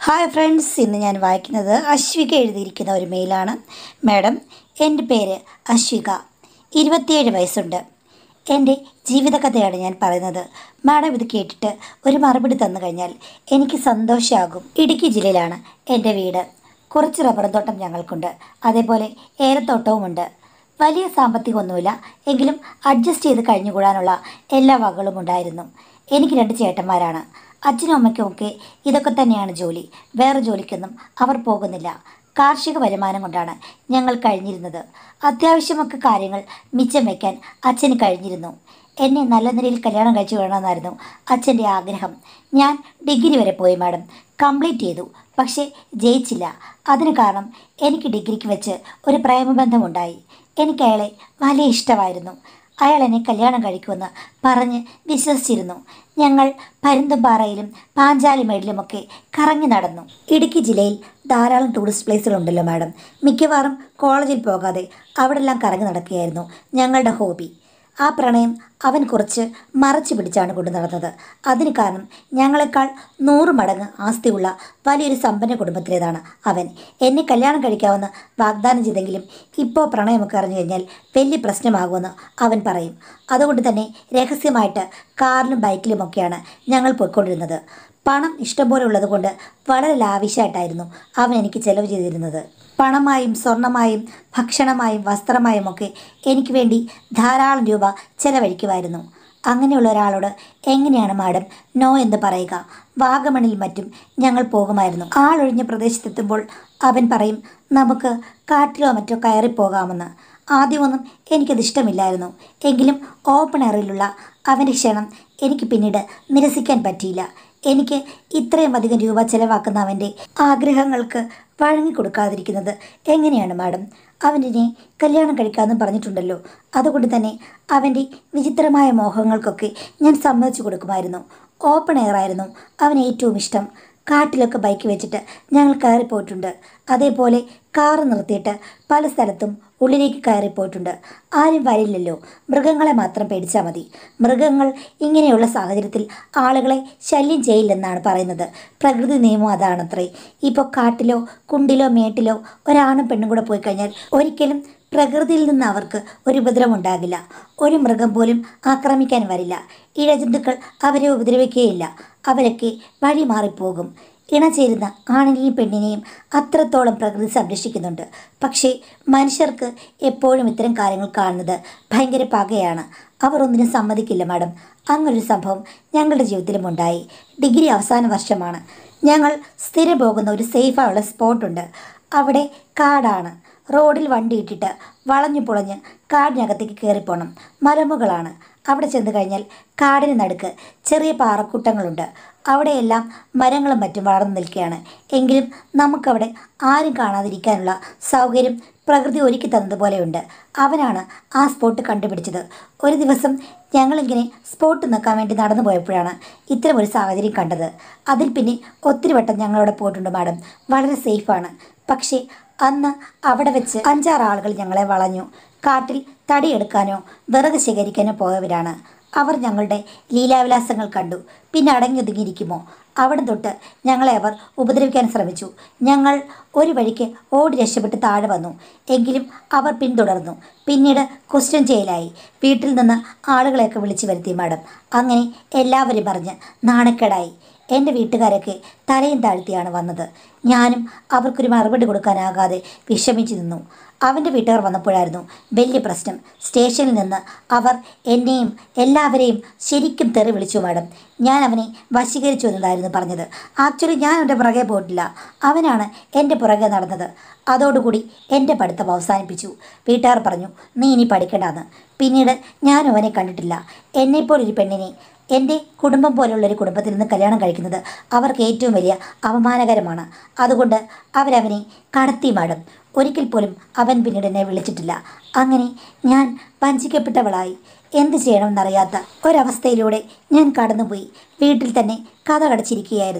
hi friends ഇന്ന് ഞാൻ വായിക്കുന്നത് അശ്വിക എഴുതിയിരിക്കുന്ന ഒരു മെയിലാണ് മാഡം എൻ്റെ പേര് അശ്വിക ഇരുപത്തിയേഴ് വയസ്സുണ്ട് എൻ്റെ ജീവിതകഥയാണ് ഞാൻ പറയുന്നത് മാഡം ഇത് കേട്ടിട്ട് ഒരു മറുപടി തന്നു കഴിഞ്ഞാൽ എനിക്ക് സന്തോഷമാകും ഇടുക്കി ജില്ലയിലാണ് എൻ്റെ വീട് കുറച്ച് റബ്ബർ തോട്ടം ഞങ്ങൾക്കുണ്ട് അതേപോലെ ഏലത്തോട്ടവുമുണ്ട് വലിയ സാമ്പത്തികമൊന്നുമില്ല എങ്കിലും അഡ്ജസ്റ്റ് ചെയ്ത് കഴിഞ്ഞുകൂടാനുള്ള എല്ലാ വകകളും ഉണ്ടായിരുന്നു എനിക്ക് രണ്ട് ചേട്ടന്മാരാണ് അച്ഛനും അമ്മയ്ക്കും ഒക്കെ ഇതൊക്കെ തന്നെയാണ് ജോലി വേറെ ജോലിക്കൊന്നും അവർ പോകുന്നില്ല കാർഷിക വരുമാനം കൊണ്ടാണ് ഞങ്ങൾ കഴിഞ്ഞിരുന്നത് അത്യാവശ്യമൊക്കെ കാര്യങ്ങൾ മിച്ചം വയ്ക്കാൻ അച്ഛന് കഴിഞ്ഞിരുന്നു എന്നെ നല്ല നിലയിൽ കല്യാണം കഴിച്ചു വേണമെന്നായിരുന്നു അച്ഛൻ്റെ ആഗ്രഹം ഞാൻ ഡിഗ്രി വരെ പോയി മാഡം കംപ്ലീറ്റ് ചെയ്തു പക്ഷേ ജയിച്ചില്ല അതിന് കാരണം എനിക്ക് ഡിഗ്രിക്ക് വെച്ച് ഒരു പ്രേമബന്ധമുണ്ടായി എനിക്ക് അയാളെ വലിയ ഇഷ്ടമായിരുന്നു അയാൾ എന്നെ കല്യാണം കഴിക്കുമെന്ന് പറഞ്ഞ് വിശ്വസിച്ചിരുന്നു ഞങ്ങൾ പരുന്തുംപാറയിലും പാഞ്ചാലിമേടിലുമൊക്കെ കറങ്ങി നടന്നു ഇടുക്കി ജില്ലയിൽ ധാരാളം ടൂറിസ്റ്റ് പ്ലേസുകളുണ്ടല്ലോ മാഡം മിക്കവാറും കോളേജിൽ പോകാതെ അവിടെല്ലാം കറങ്ങി നടക്കുകയായിരുന്നു ഞങ്ങളുടെ ഹോബി ആ പ്രണയം അവൻ കുറച്ച് മറച്ചു പിടിച്ചാണ് കൊണ്ടു നടന്നത് അതിന് കാരണം ഞങ്ങളെക്കാൾ നൂറ് മടങ്ങ് ആസ്തിയുള്ള വലിയൊരു സമ്പന്ന കുടുംബത്തിലേതാണ് അവൻ എന്നെ കല്യാണം കഴിക്കാമെന്ന് വാഗ്ദാനം ചെയ്തെങ്കിലും ഇപ്പോൾ പ്രണയമൊക്കെ അറിഞ്ഞു കഴിഞ്ഞാൽ വലിയ പ്രശ്നമാകുമെന്ന് അവൻ പറയും അതുകൊണ്ട് തന്നെ രഹസ്യമായിട്ട് കാറിലും ബൈക്കിലുമൊക്കെയാണ് ഞങ്ങൾ പോയിക്കൊണ്ടിരുന്നത് പണം ഇഷ്ടംപോലെ ഉള്ളതുകൊണ്ട് വളരെ ലാവിശായിട്ടായിരുന്നു അവൻ എനിക്ക് ചെലവ് ചെയ്തിരുന്നത് പണമായും സ്വർണമായും ഭക്ഷണമായും വസ്ത്രമായും ഒക്കെ എനിക്ക് വേണ്ടി ധാരാളം രൂപ ചെലവഴിക്കുമായിരുന്നു അങ്ങനെയുള്ള ഒരാളോട് എങ്ങനെയാണ് മാഡം നോ എന്ന് പറയുക വാഗമണിൽ മറ്റും ഞങ്ങൾ പോകുമായിരുന്നു ആളൊഴിഞ്ഞ പ്രദേശത്തെത്തുമ്പോൾ അവൻ പറയും നമുക്ക് കാട്ടിലോ മറ്റോ കയറിപ്പോകാമെന്ന് ആദ്യമൊന്നും എനിക്കത് ഇഷ്ടമില്ലായിരുന്നു എങ്കിലും ഓപ്പൺ എയറിലുള്ള അവൻ്റെ ക്ഷണം എനിക്ക് പിന്നീട് നിരസിക്കാൻ പറ്റിയില്ല എനിക്ക് ഇത്രയും അധികം രൂപ ചെലവാക്കുന്ന അവൻ്റെ ആഗ്രഹങ്ങൾക്ക് വഴങ്ങിക്കൊടുക്കാതിരിക്കുന്നത് എങ്ങനെയാണ് മാഡം അവനെ കല്യാണം കഴിക്കാമെന്ന് പറഞ്ഞിട്ടുണ്ടല്ലോ അതുകൊണ്ട് തന്നെ അവൻ്റെ വിചിത്രമായ മോഹങ്ങൾക്കൊക്കെ ഞാൻ സമ്മതിച്ചു കൊടുക്കുമായിരുന്നു ഓപ്പൺ എയർ ആയിരുന്നു അവന് ഏറ്റവും ഇഷ്ടം കാട്ടിലൊക്കെ ബൈക്ക് വെച്ചിട്ട് ഞങ്ങൾ കയറിപ്പോയിട്ടുണ്ട് അതേപോലെ കാറ് നിർത്തിയിട്ട് പല സ്ഥലത്തും ഉള്ളിലേക്ക് കയറിപ്പോയിട്ടുണ്ട് ആരും വരില്ലല്ലോ മൃഗങ്ങളെ മാത്രം പേടിച്ചാൽ മതി മൃഗങ്ങൾ ഇങ്ങനെയുള്ള സാഹചര്യത്തിൽ ആളുകളെ ശല്യം ചെയ്യില്ലെന്നാണ് പറയുന്നത് പ്രകൃതി നിയമം അതാണത്രേ ഇപ്പോൾ കാട്ടിലോ കുണ്ടിലോ മേട്ടിലോ ഒരാണും പെണ്ണും കൂടെ പോയി കഴിഞ്ഞാൽ ഒരിക്കലും പ്രകൃതിയിൽ നിന്ന് അവർക്ക് ഒരു ഉപദ്രവം ഉണ്ടാകില്ല ഒരു മൃഗം പോലും ആക്രമിക്കാൻ വരില്ല ഇഴജന്തുക്കൾ അവരെ ഉപദ്രവിക്കുകയില്ല അവരൊക്കെ വഴി മാറിപ്പോകും ഇണചേരുന്ന ആണിനെയും പെണ്ണിനെയും അത്രത്തോളം പ്രകൃതി സംരക്ഷിക്കുന്നുണ്ട് പക്ഷേ മനുഷ്യർക്ക് എപ്പോഴും ഇത്തരം കാര്യങ്ങൾ കാണുന്നത് ഭയങ്കര പകയാണ് അവർ ഒന്നിനും സമ്മതിക്കില്ല മാഡം അങ്ങനൊരു സംഭവം ഞങ്ങളുടെ ജീവിതത്തിലും ഉണ്ടായി ഡിഗ്രി അവസാന വർഷമാണ് ഞങ്ങൾ സ്ഥിരം പോകുന്ന ഒരു സേഫായുള്ള സ്പോട്ടുണ്ട് അവിടെ കാടാണ് റോഡിൽ വണ്ടി ഇട്ടിട്ട് വളഞ്ഞു പൊളഞ്ഞ് കാടിനകത്തേക്ക് കയറിപ്പോണം മലമുകളാണ് അവിടെ ചെന്ന് കഴിഞ്ഞാൽ കാടിന് നടുക്ക് ചെറിയ പാറക്കൂട്ടങ്ങളുണ്ട് അവിടെയെല്ലാം മരങ്ങളും മറ്റും വളർന്നു നിൽക്കുകയാണ് എങ്കിലും നമുക്കവിടെ ആരും കാണാതിരിക്കാനുള്ള സൗകര്യം പ്രകൃതി ഒരുക്കി തന്നതുപോലെയുണ്ട് അവനാണ് ആ സ്പോട്ട് കണ്ടുപിടിച്ചത് ഒരു ദിവസം ഞങ്ങളിങ്ങനെ സ്പോട്ട് നിൽക്കാൻ വേണ്ടി നടന്നു പോയപ്പോഴാണ് ഇത്തരം ഒരു സാഹചര്യം കണ്ടത് അതിൽ പിന്നെ ഒത്തിരി വട്ടം ഞങ്ങളവിടെ പോയിട്ടുണ്ട് മാഡം വളരെ സേഫാണ് പക്ഷേ അന്ന് അവിടെ വെച്ച് അഞ്ചാറ് ആളുകൾ ഞങ്ങളെ വളഞ്ഞു കാട്ടിൽ തടിയെടുക്കാനോ വിറക് ശേഖരിക്കാനോ പോയവരാണ് അവർ ഞങ്ങളുടെ ലീലാവിലാസങ്ങൾ കണ്ടു പിന്നെ അടങ്ങിയൊതുങ്ങിയിരിക്കുമോ അവിടെ തൊട്ട് ഞങ്ങളെ അവർ ഉപദ്രവിക്കാൻ ശ്രമിച്ചു ഞങ്ങൾ ഒരു വഴിക്ക് ഓടി രക്ഷപ്പെട്ട് താഴെ വന്നു എങ്കിലും അവർ പിന്തുടർന്നു പിന്നീട് ക്വസ്റ്റ്യൻ ചെയ്യലായി വീട്ടിൽ നിന്ന് ആളുകളെയൊക്കെ വിളിച്ചു വരുത്തി മാഡം അങ്ങനെ എല്ലാവരും പറഞ്ഞ് നാണക്കേടായി എൻ്റെ വീട്ടുകാരൊക്കെ തലയും താഴ്ത്തിയാണ് വന്നത് ഞാനും അവർക്കൊരു മറുപടി കൊടുക്കാനാകാതെ വിഷമിച്ചു നിന്നു അവൻ്റെ വീട്ടുകാർ വന്നപ്പോഴായിരുന്നു വലിയ പ്രശ്നം സ്റ്റേഷനിൽ നിന്ന് അവർ എന്നെയും എല്ലാവരെയും ശരിക്കും തെറി വിളിച്ചു മാഡം ഞാൻ അവനെ വശീകരിച്ചു എന്നതായിരുന്നു പറഞ്ഞത് ആക്ച്വലി ഞാൻ അവൻ്റെ പുറകെ പോയിട്ടില്ല അവനാണ് എൻ്റെ പുറകെ നടന്നത് അതോടുകൂടി എൻ്റെ പഠിത്തം അവസാനിപ്പിച്ചു വീട്ടുകാർ പറഞ്ഞു നീ ഇനി പഠിക്കണ്ടെന്ന് പിന്നീട് ഞാൻ അവനെ കണ്ടിട്ടില്ല എന്നെപ്പോലൊരു പെണ്ണിനെ എൻ്റെ കുടുംബം പോലുള്ളൊരു കുടുംബത്തിൽ നിന്ന് കല്യാണം കഴിക്കുന്നത് അവർക്ക് ഏറ്റവും വലിയ അപമാനകരമാണ് അതുകൊണ്ട് അവരവനെ കടത്തി മാടും ഒരിക്കൽ പോലും അവൻ പിന്നീട് എന്നെ വിളിച്ചിട്ടില്ല അങ്ങനെ ഞാൻ വഞ്ചിക്കപ്പെട്ടവളായി എന്ത് ചെയ്യണമെന്നറിയാത്ത ഒരവസ്ഥയിലൂടെ ഞാൻ കടന്നുപോയി വീട്ടിൽ തന്നെ കഥ കടച്ചിരിക്കുകയായിരുന്നു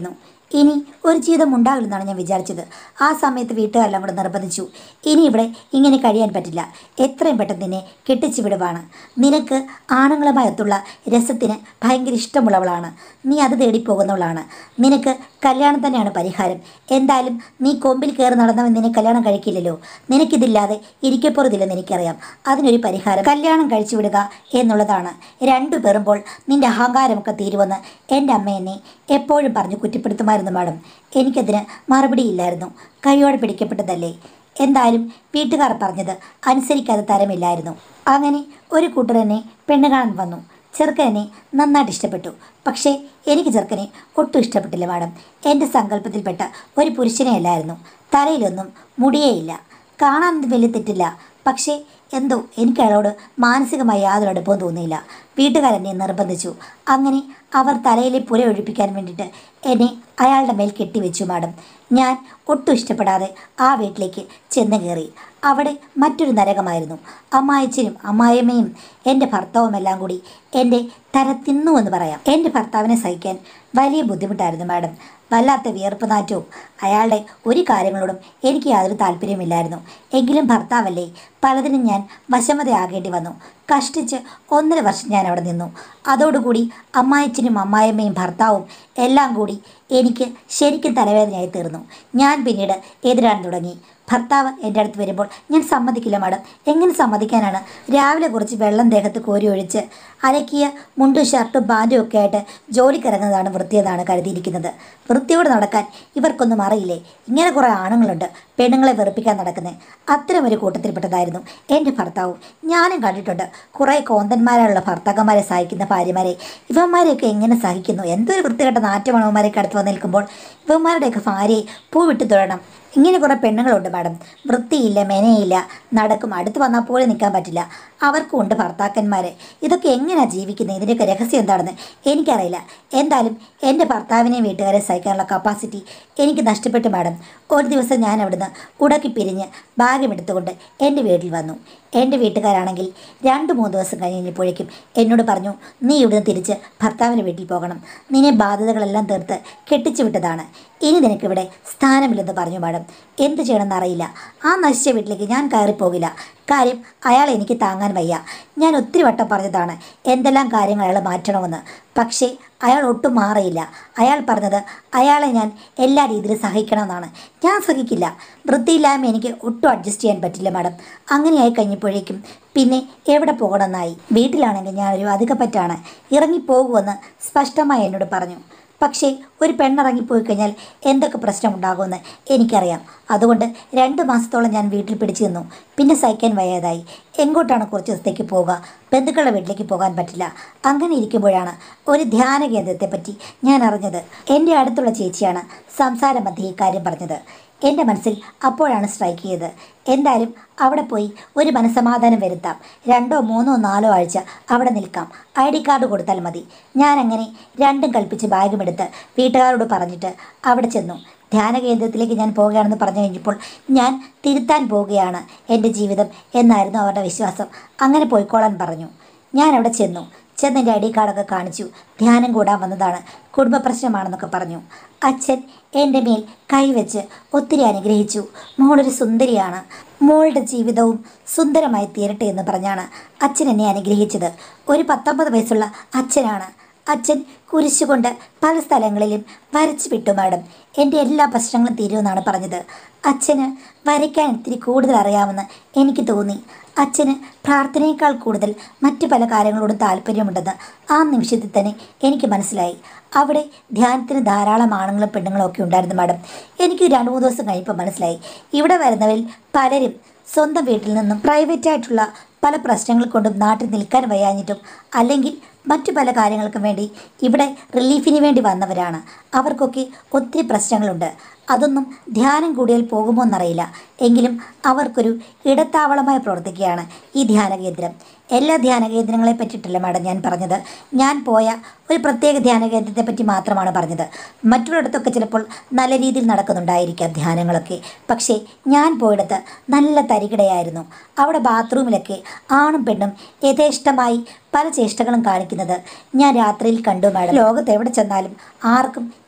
ഇനി ഒരു ജീവിതം ഉണ്ടാകില്ലെന്നാണ് ഞാൻ വിചാരിച്ചത് ആ സമയത്ത് വീട്ടുകാരെല്ലാം കൂടെ നിർബന്ധിച്ചു ഇനി ഇവിടെ ഇങ്ങനെ കഴിയാൻ പറ്റില്ല എത്രയും പെട്ടെന്ന് നിന്നെ കെട്ടിച്ചു വിടുവാണ് നിനക്ക് ആണുങ്ങളുമായത്തുള്ള രസത്തിന് ഭയങ്കര ഇഷ്ടമുള്ളവളാണ് നീ അത് തേടിപ്പോകുന്നവളാണ് നിനക്ക് കല്യാണം തന്നെയാണ് പരിഹാരം എന്തായാലും നീ കൊമ്പിൽ കയറി നടന്നവൻ നിന്നെ കല്യാണം കഴിക്കില്ലല്ലോ നിനക്കിതില്ലാതെ ഇരിക്കപ്പുറത്തില്ലെന്ന് എനിക്കറിയാം അതിനൊരു പരിഹാരം കല്യാണം കഴിച്ചു വിടുക എന്നുള്ളതാണ് രണ്ടു പേറുമ്പോൾ നിന്റെ അഹങ്കാരമൊക്കെ തീരുമെന്ന് എൻ്റെ അമ്മ എന്നെ എപ്പോഴും പറഞ്ഞ് കുറ്റപ്പെടുത്തുമായിരുന്നു മാഡം എനിക്കതിന് മറുപടിയില്ലായിരുന്നു കൈയോടെ പിടിക്കപ്പെട്ടതല്ലേ എന്തായാലും വീട്ടുകാർ പറഞ്ഞത് അനുസരിക്കാതെ തരമില്ലായിരുന്നു അങ്ങനെ ഒരു കൂട്ടർ എന്നെ പെണ്ണ് കാണാൻ വന്നു ചെറുക്കനെ നന്നായിട്ട് ഇഷ്ടപ്പെട്ടു പക്ഷേ എനിക്ക് ചെറുക്കനെ ഒട്ടും ഇഷ്ടപ്പെട്ടില്ല മാഡം എൻ്റെ സങ്കല്പത്തിൽപ്പെട്ട ഒരു പുരുഷനെ അല്ലായിരുന്നു തലയിലൊന്നും മുടിയേയില്ല കാണാൻ വലിയ തെറ്റില്ല പക്ഷേ എന്തോ എനിക്ക് അയാളോട് മാനസികമായി യാതൊരു അടുപ്പവും തോന്നിയില്ല വീട്ടുകാരെന്നെ നിർബന്ധിച്ചു അങ്ങനെ അവർ തലയിലെ പുര ഒഴിപ്പിക്കാൻ വേണ്ടിയിട്ട് എന്നെ അയാളുടെ മേൽ കെട്ടിവെച്ചു മാഡം ഞാൻ ഒട്ടും ഇഷ്ടപ്പെടാതെ ആ വീട്ടിലേക്ക് ചെന്ന് കയറി അവിടെ മറ്റൊരു നരകമായിരുന്നു അമ്മായച്ചനും അമ്മായിയമ്മയും എൻ്റെ ഭർത്താവും എല്ലാം കൂടി എൻ്റെ തല തിന്നു എന്ന് പറയാം എൻ്റെ ഭർത്താവിനെ സഹിക്കാൻ വലിയ ബുദ്ധിമുട്ടായിരുന്നു മാഡം വല്ലാത്ത വിയർപ്പ് നാറ്റവും അയാളുടെ ഒരു കാര്യങ്ങളോടും എനിക്ക് യാതൊരു താല്പര്യമില്ലായിരുന്നു എങ്കിലും ഭർത്താവല്ലേ പലതിനും ഞാൻ വശമതയാകേണ്ടി വന്നു കഷ്ടിച്ച് ഒന്നര വർഷം ഞാൻ അവിടെ നിന്നു അതോടുകൂടി അമ്മായച്ചനും അമ്മായിയമ്മയും ഭർത്താവും എല്ലാം കൂടി എനിക്ക് ശരിക്കും തലവേദനയായി തീർന്നു ഞാൻ പിന്നീട് എതിരാൻ തുടങ്ങി ഭർത്താവ് എൻ്റെ അടുത്ത് വരുമ്പോൾ ഞാൻ സമ്മതിക്കില്ല മാഡം എങ്ങനെ സമ്മതിക്കാനാണ് രാവിലെ കുറച്ച് വെള്ളം ദേഹത്ത് കോരി ഒഴിച്ച് അലക്കിയ മുണ്ടും ഷർട്ടും പാൻറ്റും ഒക്കെ ആയിട്ട് ജോലിക്കിറങ്ങുന്നതാണ് വൃത്തിയെന്നാണ് കരുതിയിരിക്കുന്നത് വൃത്തിയോട് നടക്കാൻ ഇവർക്കൊന്നും അറിയില്ലേ ഇങ്ങനെ കുറേ ആണുങ്ങളുണ്ട് പെണ്ണുങ്ങളെ വെറുപ്പിക്കാൻ നടക്കുന്നത് അത്തരം ഒരു കൂട്ടത്തിൽപ്പെട്ടതായിരുന്നു എൻ്റെ ഭർത്താവും ഞാനും കണ്ടിട്ടുണ്ട് കുറേ കോന്തന്മാരായുള്ള ഭർത്താക്കന്മാരെ സഹിക്കുന്ന ഭാര്യമാരെ ഇവന്മാരെയൊക്കെ എങ്ങനെ സഹിക്കുന്നു എന്തൊരു വൃത്തികെട്ട നാറ്റമാണ് അവന്മാരൊക്കെ അടുത്ത് വന്ന് നിൽക്കുമ്പോൾ ഇവന്മാരുടെയൊക്കെ ഭാര്യയെ പൂവിട്ട് തൊഴണം ഇങ്ങനെ കുറേ പെണ്ണുങ്ങളുണ്ട് മാഡം വൃത്തിയില്ല മെനയില്ല നടക്കും അടുത്ത് വന്നാൽ പോലും നിൽക്കാൻ പറ്റില്ല അവർക്കും ഉണ്ട് ഭർത്താക്കന്മാർ ഇതൊക്കെ എങ്ങനെയാണ് ജീവിക്കുന്നത് ഇതിൻ്റെയൊക്കെ രഹസ്യം എന്താണെന്ന് എനിക്കറിയില്ല എന്തായാലും എൻ്റെ ഭർത്താവിനെയും വീട്ടുകാരെ സഹിക്കാനുള്ള കപ്പാസിറ്റി എനിക്ക് നഷ്ടപ്പെട്ടു മാഡം ഒരു ദിവസം ഞാൻ അവിടുന്ന് ഉടക്കി പിരിഞ്ഞ് ഭാഗ്യമെടുത്തുകൊണ്ട് എൻ്റെ വീട്ടിൽ വന്നു എൻ്റെ വീട്ടുകാരാണെങ്കിൽ രണ്ട് മൂന്ന് ദിവസം കഴിഞ്ഞപ്പോഴേക്കും എന്നോട് പറഞ്ഞു നീ ഇവിടുന്ന് തിരിച്ച് ഭർത്താവിൻ്റെ വീട്ടിൽ പോകണം നിന്നെ ബാധ്യതകളെല്ലാം തീർത്ത് കെട്ടിച്ചു വിട്ടതാണ് ഇനി നിനക്കിവിടെ സ്ഥാനമില്ലെന്ന് പറഞ്ഞു മാഡം എന്ത് ചെയ്യണമെന്ന് അറിയില്ല ആ നശിച്ച വീട്ടിലേക്ക് ഞാൻ കയറിപ്പോകില്ല കാര്യം അയാൾ എനിക്ക് താങ്ങാൻ വയ്യ ഞാൻ ഒത്തിരി വട്ടം പറഞ്ഞതാണ് എന്തെല്ലാം കാര്യങ്ങൾ അയാൾ മാറ്റണമെന്ന് പക്ഷേ അയാൾ ഒട്ടും മാറിയില്ല അയാൾ പറഞ്ഞത് അയാളെ ഞാൻ എല്ലാ രീതിയിലും സഹിക്കണമെന്നാണ് ഞാൻ സഹിക്കില്ല വൃത്തിയില്ലായ്മ എനിക്ക് ഒട്ടും അഡ്ജസ്റ്റ് ചെയ്യാൻ പറ്റില്ല മാഡം അങ്ങനെയായി കഴിഞ്ഞപ്പോഴേക്കും പിന്നെ എവിടെ പോകണമെന്നായി വീട്ടിലാണെങ്കിൽ ഞാനൊരു അധികപ്പറ്റാണ് ഇറങ്ങിപ്പോകുമെന്ന് സ്പഷ്ടമായി എന്നോട് പറഞ്ഞു പക്ഷേ ഒരു പെണ്ണിറങ്ങിപ്പോയി കഴിഞ്ഞാൽ എന്തൊക്കെ പ്രശ്നമുണ്ടാകുമെന്ന് എനിക്കറിയാം അതുകൊണ്ട് രണ്ട് മാസത്തോളം ഞാൻ വീട്ടിൽ പിടിച്ചു നിന്നു പിന്നെ സഹിക്കാൻ വയ്യാതായി എങ്ങോട്ടാണ് കുറച്ച് ദിവസത്തേക്ക് പോവുക ബന്ധുക്കളുടെ വീട്ടിലേക്ക് പോകാൻ പറ്റില്ല അങ്ങനെ ഇരിക്കുമ്പോഴാണ് ഒരു ധ്യാന കേന്ദ്രത്തെപ്പറ്റി ഞാൻ അറിഞ്ഞത് എൻ്റെ അടുത്തുള്ള ചേച്ചിയാണ് സംസാര മധ്യ ഈ കാര്യം പറഞ്ഞത് എൻ്റെ മനസ്സിൽ അപ്പോഴാണ് സ്ട്രൈക്ക് ചെയ്തത് എന്തായാലും അവിടെ പോയി ഒരു മനസമാധാനം വരുത്താം രണ്ടോ മൂന്നോ നാലോ ആഴ്ച അവിടെ നിൽക്കാം ഐ ഡി കാർഡ് കൊടുത്താൽ മതി ഞാനങ്ങനെ രണ്ടും കൽപ്പിച്ച് ബാഗുമെടുത്ത് വീട്ടുകാരോട് പറഞ്ഞിട്ട് അവിടെ ചെന്നു ധ്യാന കേന്ദ്രത്തിലേക്ക് ഞാൻ പോവുകയാണെന്ന് പറഞ്ഞു കഴിഞ്ഞപ്പോൾ ഞാൻ തിരുത്താൻ പോവുകയാണ് എൻ്റെ ജീവിതം എന്നായിരുന്നു അവരുടെ വിശ്വാസം അങ്ങനെ പോയിക്കോളാൻ പറഞ്ഞു ഞാൻ അവിടെ ചെന്നു ചെന്ന് എൻ്റെ ഐ ഡി കാർഡൊക്കെ കാണിച്ചു ധ്യാനം കൂടാൻ വന്നതാണ് കുടുംബ പ്രശ്നമാണെന്നൊക്കെ പറഞ്ഞു അച്ഛൻ എൻ്റെ മേൽ കൈവച്ച് ഒത്തിരി അനുഗ്രഹിച്ചു മോളൊരു സുന്ദരിയാണ് മോളുടെ ജീവിതവും സുന്ദരമായി തീരട്ടെ എന്ന് പറഞ്ഞാണ് അച്ഛൻ എന്നെ അനുഗ്രഹിച്ചത് ഒരു പത്തൊമ്പത് വയസ്സുള്ള അച്ഛനാണ് അച്ഛൻ കുരിശുകൊണ്ട് പല സ്ഥലങ്ങളിലും വരച്ചു വിട്ടു മാഡം എൻ്റെ എല്ലാ പ്രശ്നങ്ങളും തീരുമെന്നാണ് പറഞ്ഞത് അച്ഛന് വരയ്ക്കാൻ ഇത്തിരി കൂടുതൽ അറിയാമെന്ന് എനിക്ക് തോന്നി അച്ഛന് പ്രാർത്ഥനയേക്കാൾ കൂടുതൽ മറ്റു പല കാര്യങ്ങളോടും താല്പര്യമുണ്ടെന്ന് ആ നിമിഷത്തിൽ തന്നെ എനിക്ക് മനസ്സിലായി അവിടെ ധ്യാനത്തിന് ധാരാളം ആണുങ്ങളും പെണ്ണുങ്ങളും ഒക്കെ ഉണ്ടായിരുന്നു മാഡം എനിക്ക് രണ്ട് മൂന്ന് ദിവസം കഴിഞ്ഞപ്പോൾ മനസ്സിലായി ഇവിടെ വരുന്നവരിൽ പലരും സ്വന്തം വീട്ടിൽ നിന്നും പ്രൈവറ്റ് ആയിട്ടുള്ള പല പ്രശ്നങ്ങൾ കൊണ്ടും നാട്ടിൽ നിൽക്കാൻ വയ്യാഞ്ഞിട്ടും അല്ലെങ്കിൽ മറ്റു പല കാര്യങ്ങൾക്കും വേണ്ടി ഇവിടെ റിലീഫിന് വേണ്ടി വന്നവരാണ് അവർക്കൊക്കെ ഒത്തിരി പ്രശ്നങ്ങളുണ്ട് അതൊന്നും ധ്യാനം കൂടിയാൽ പോകുമോ എന്നറിയില്ല എങ്കിലും അവർക്കൊരു ഇടത്താവളമായി പ്രവർത്തിക്കുകയാണ് ഈ ധ്യാന കേന്ദ്രം എല്ലാ ധ്യാന കേന്ദ്രങ്ങളെ പറ്റിയിട്ടല്ല മാഡം ഞാൻ പറഞ്ഞത് ഞാൻ പോയ ഒരു പ്രത്യേക ധ്യാന കേന്ദ്രത്തെ പറ്റി മാത്രമാണ് പറഞ്ഞത് മറ്റുള്ളിടത്തൊക്കെ ചിലപ്പോൾ നല്ല രീതിയിൽ നടക്കുന്നുണ്ടായിരിക്കാം ധ്യാനങ്ങളൊക്കെ പക്ഷേ ഞാൻ പോയിടത്ത് നല്ല തരികിടയായിരുന്നു അവിടെ ബാത്റൂമിലൊക്കെ ആണും പെണ്ണും യഥേഷ്ടമായി പല ചേഷ്ടകളും കാണിക്കുന്നത് ഞാൻ രാത്രിയിൽ കണ്ടു മാഡം ലോകത്ത് എവിടെ ചെന്നാലും ആർക്കും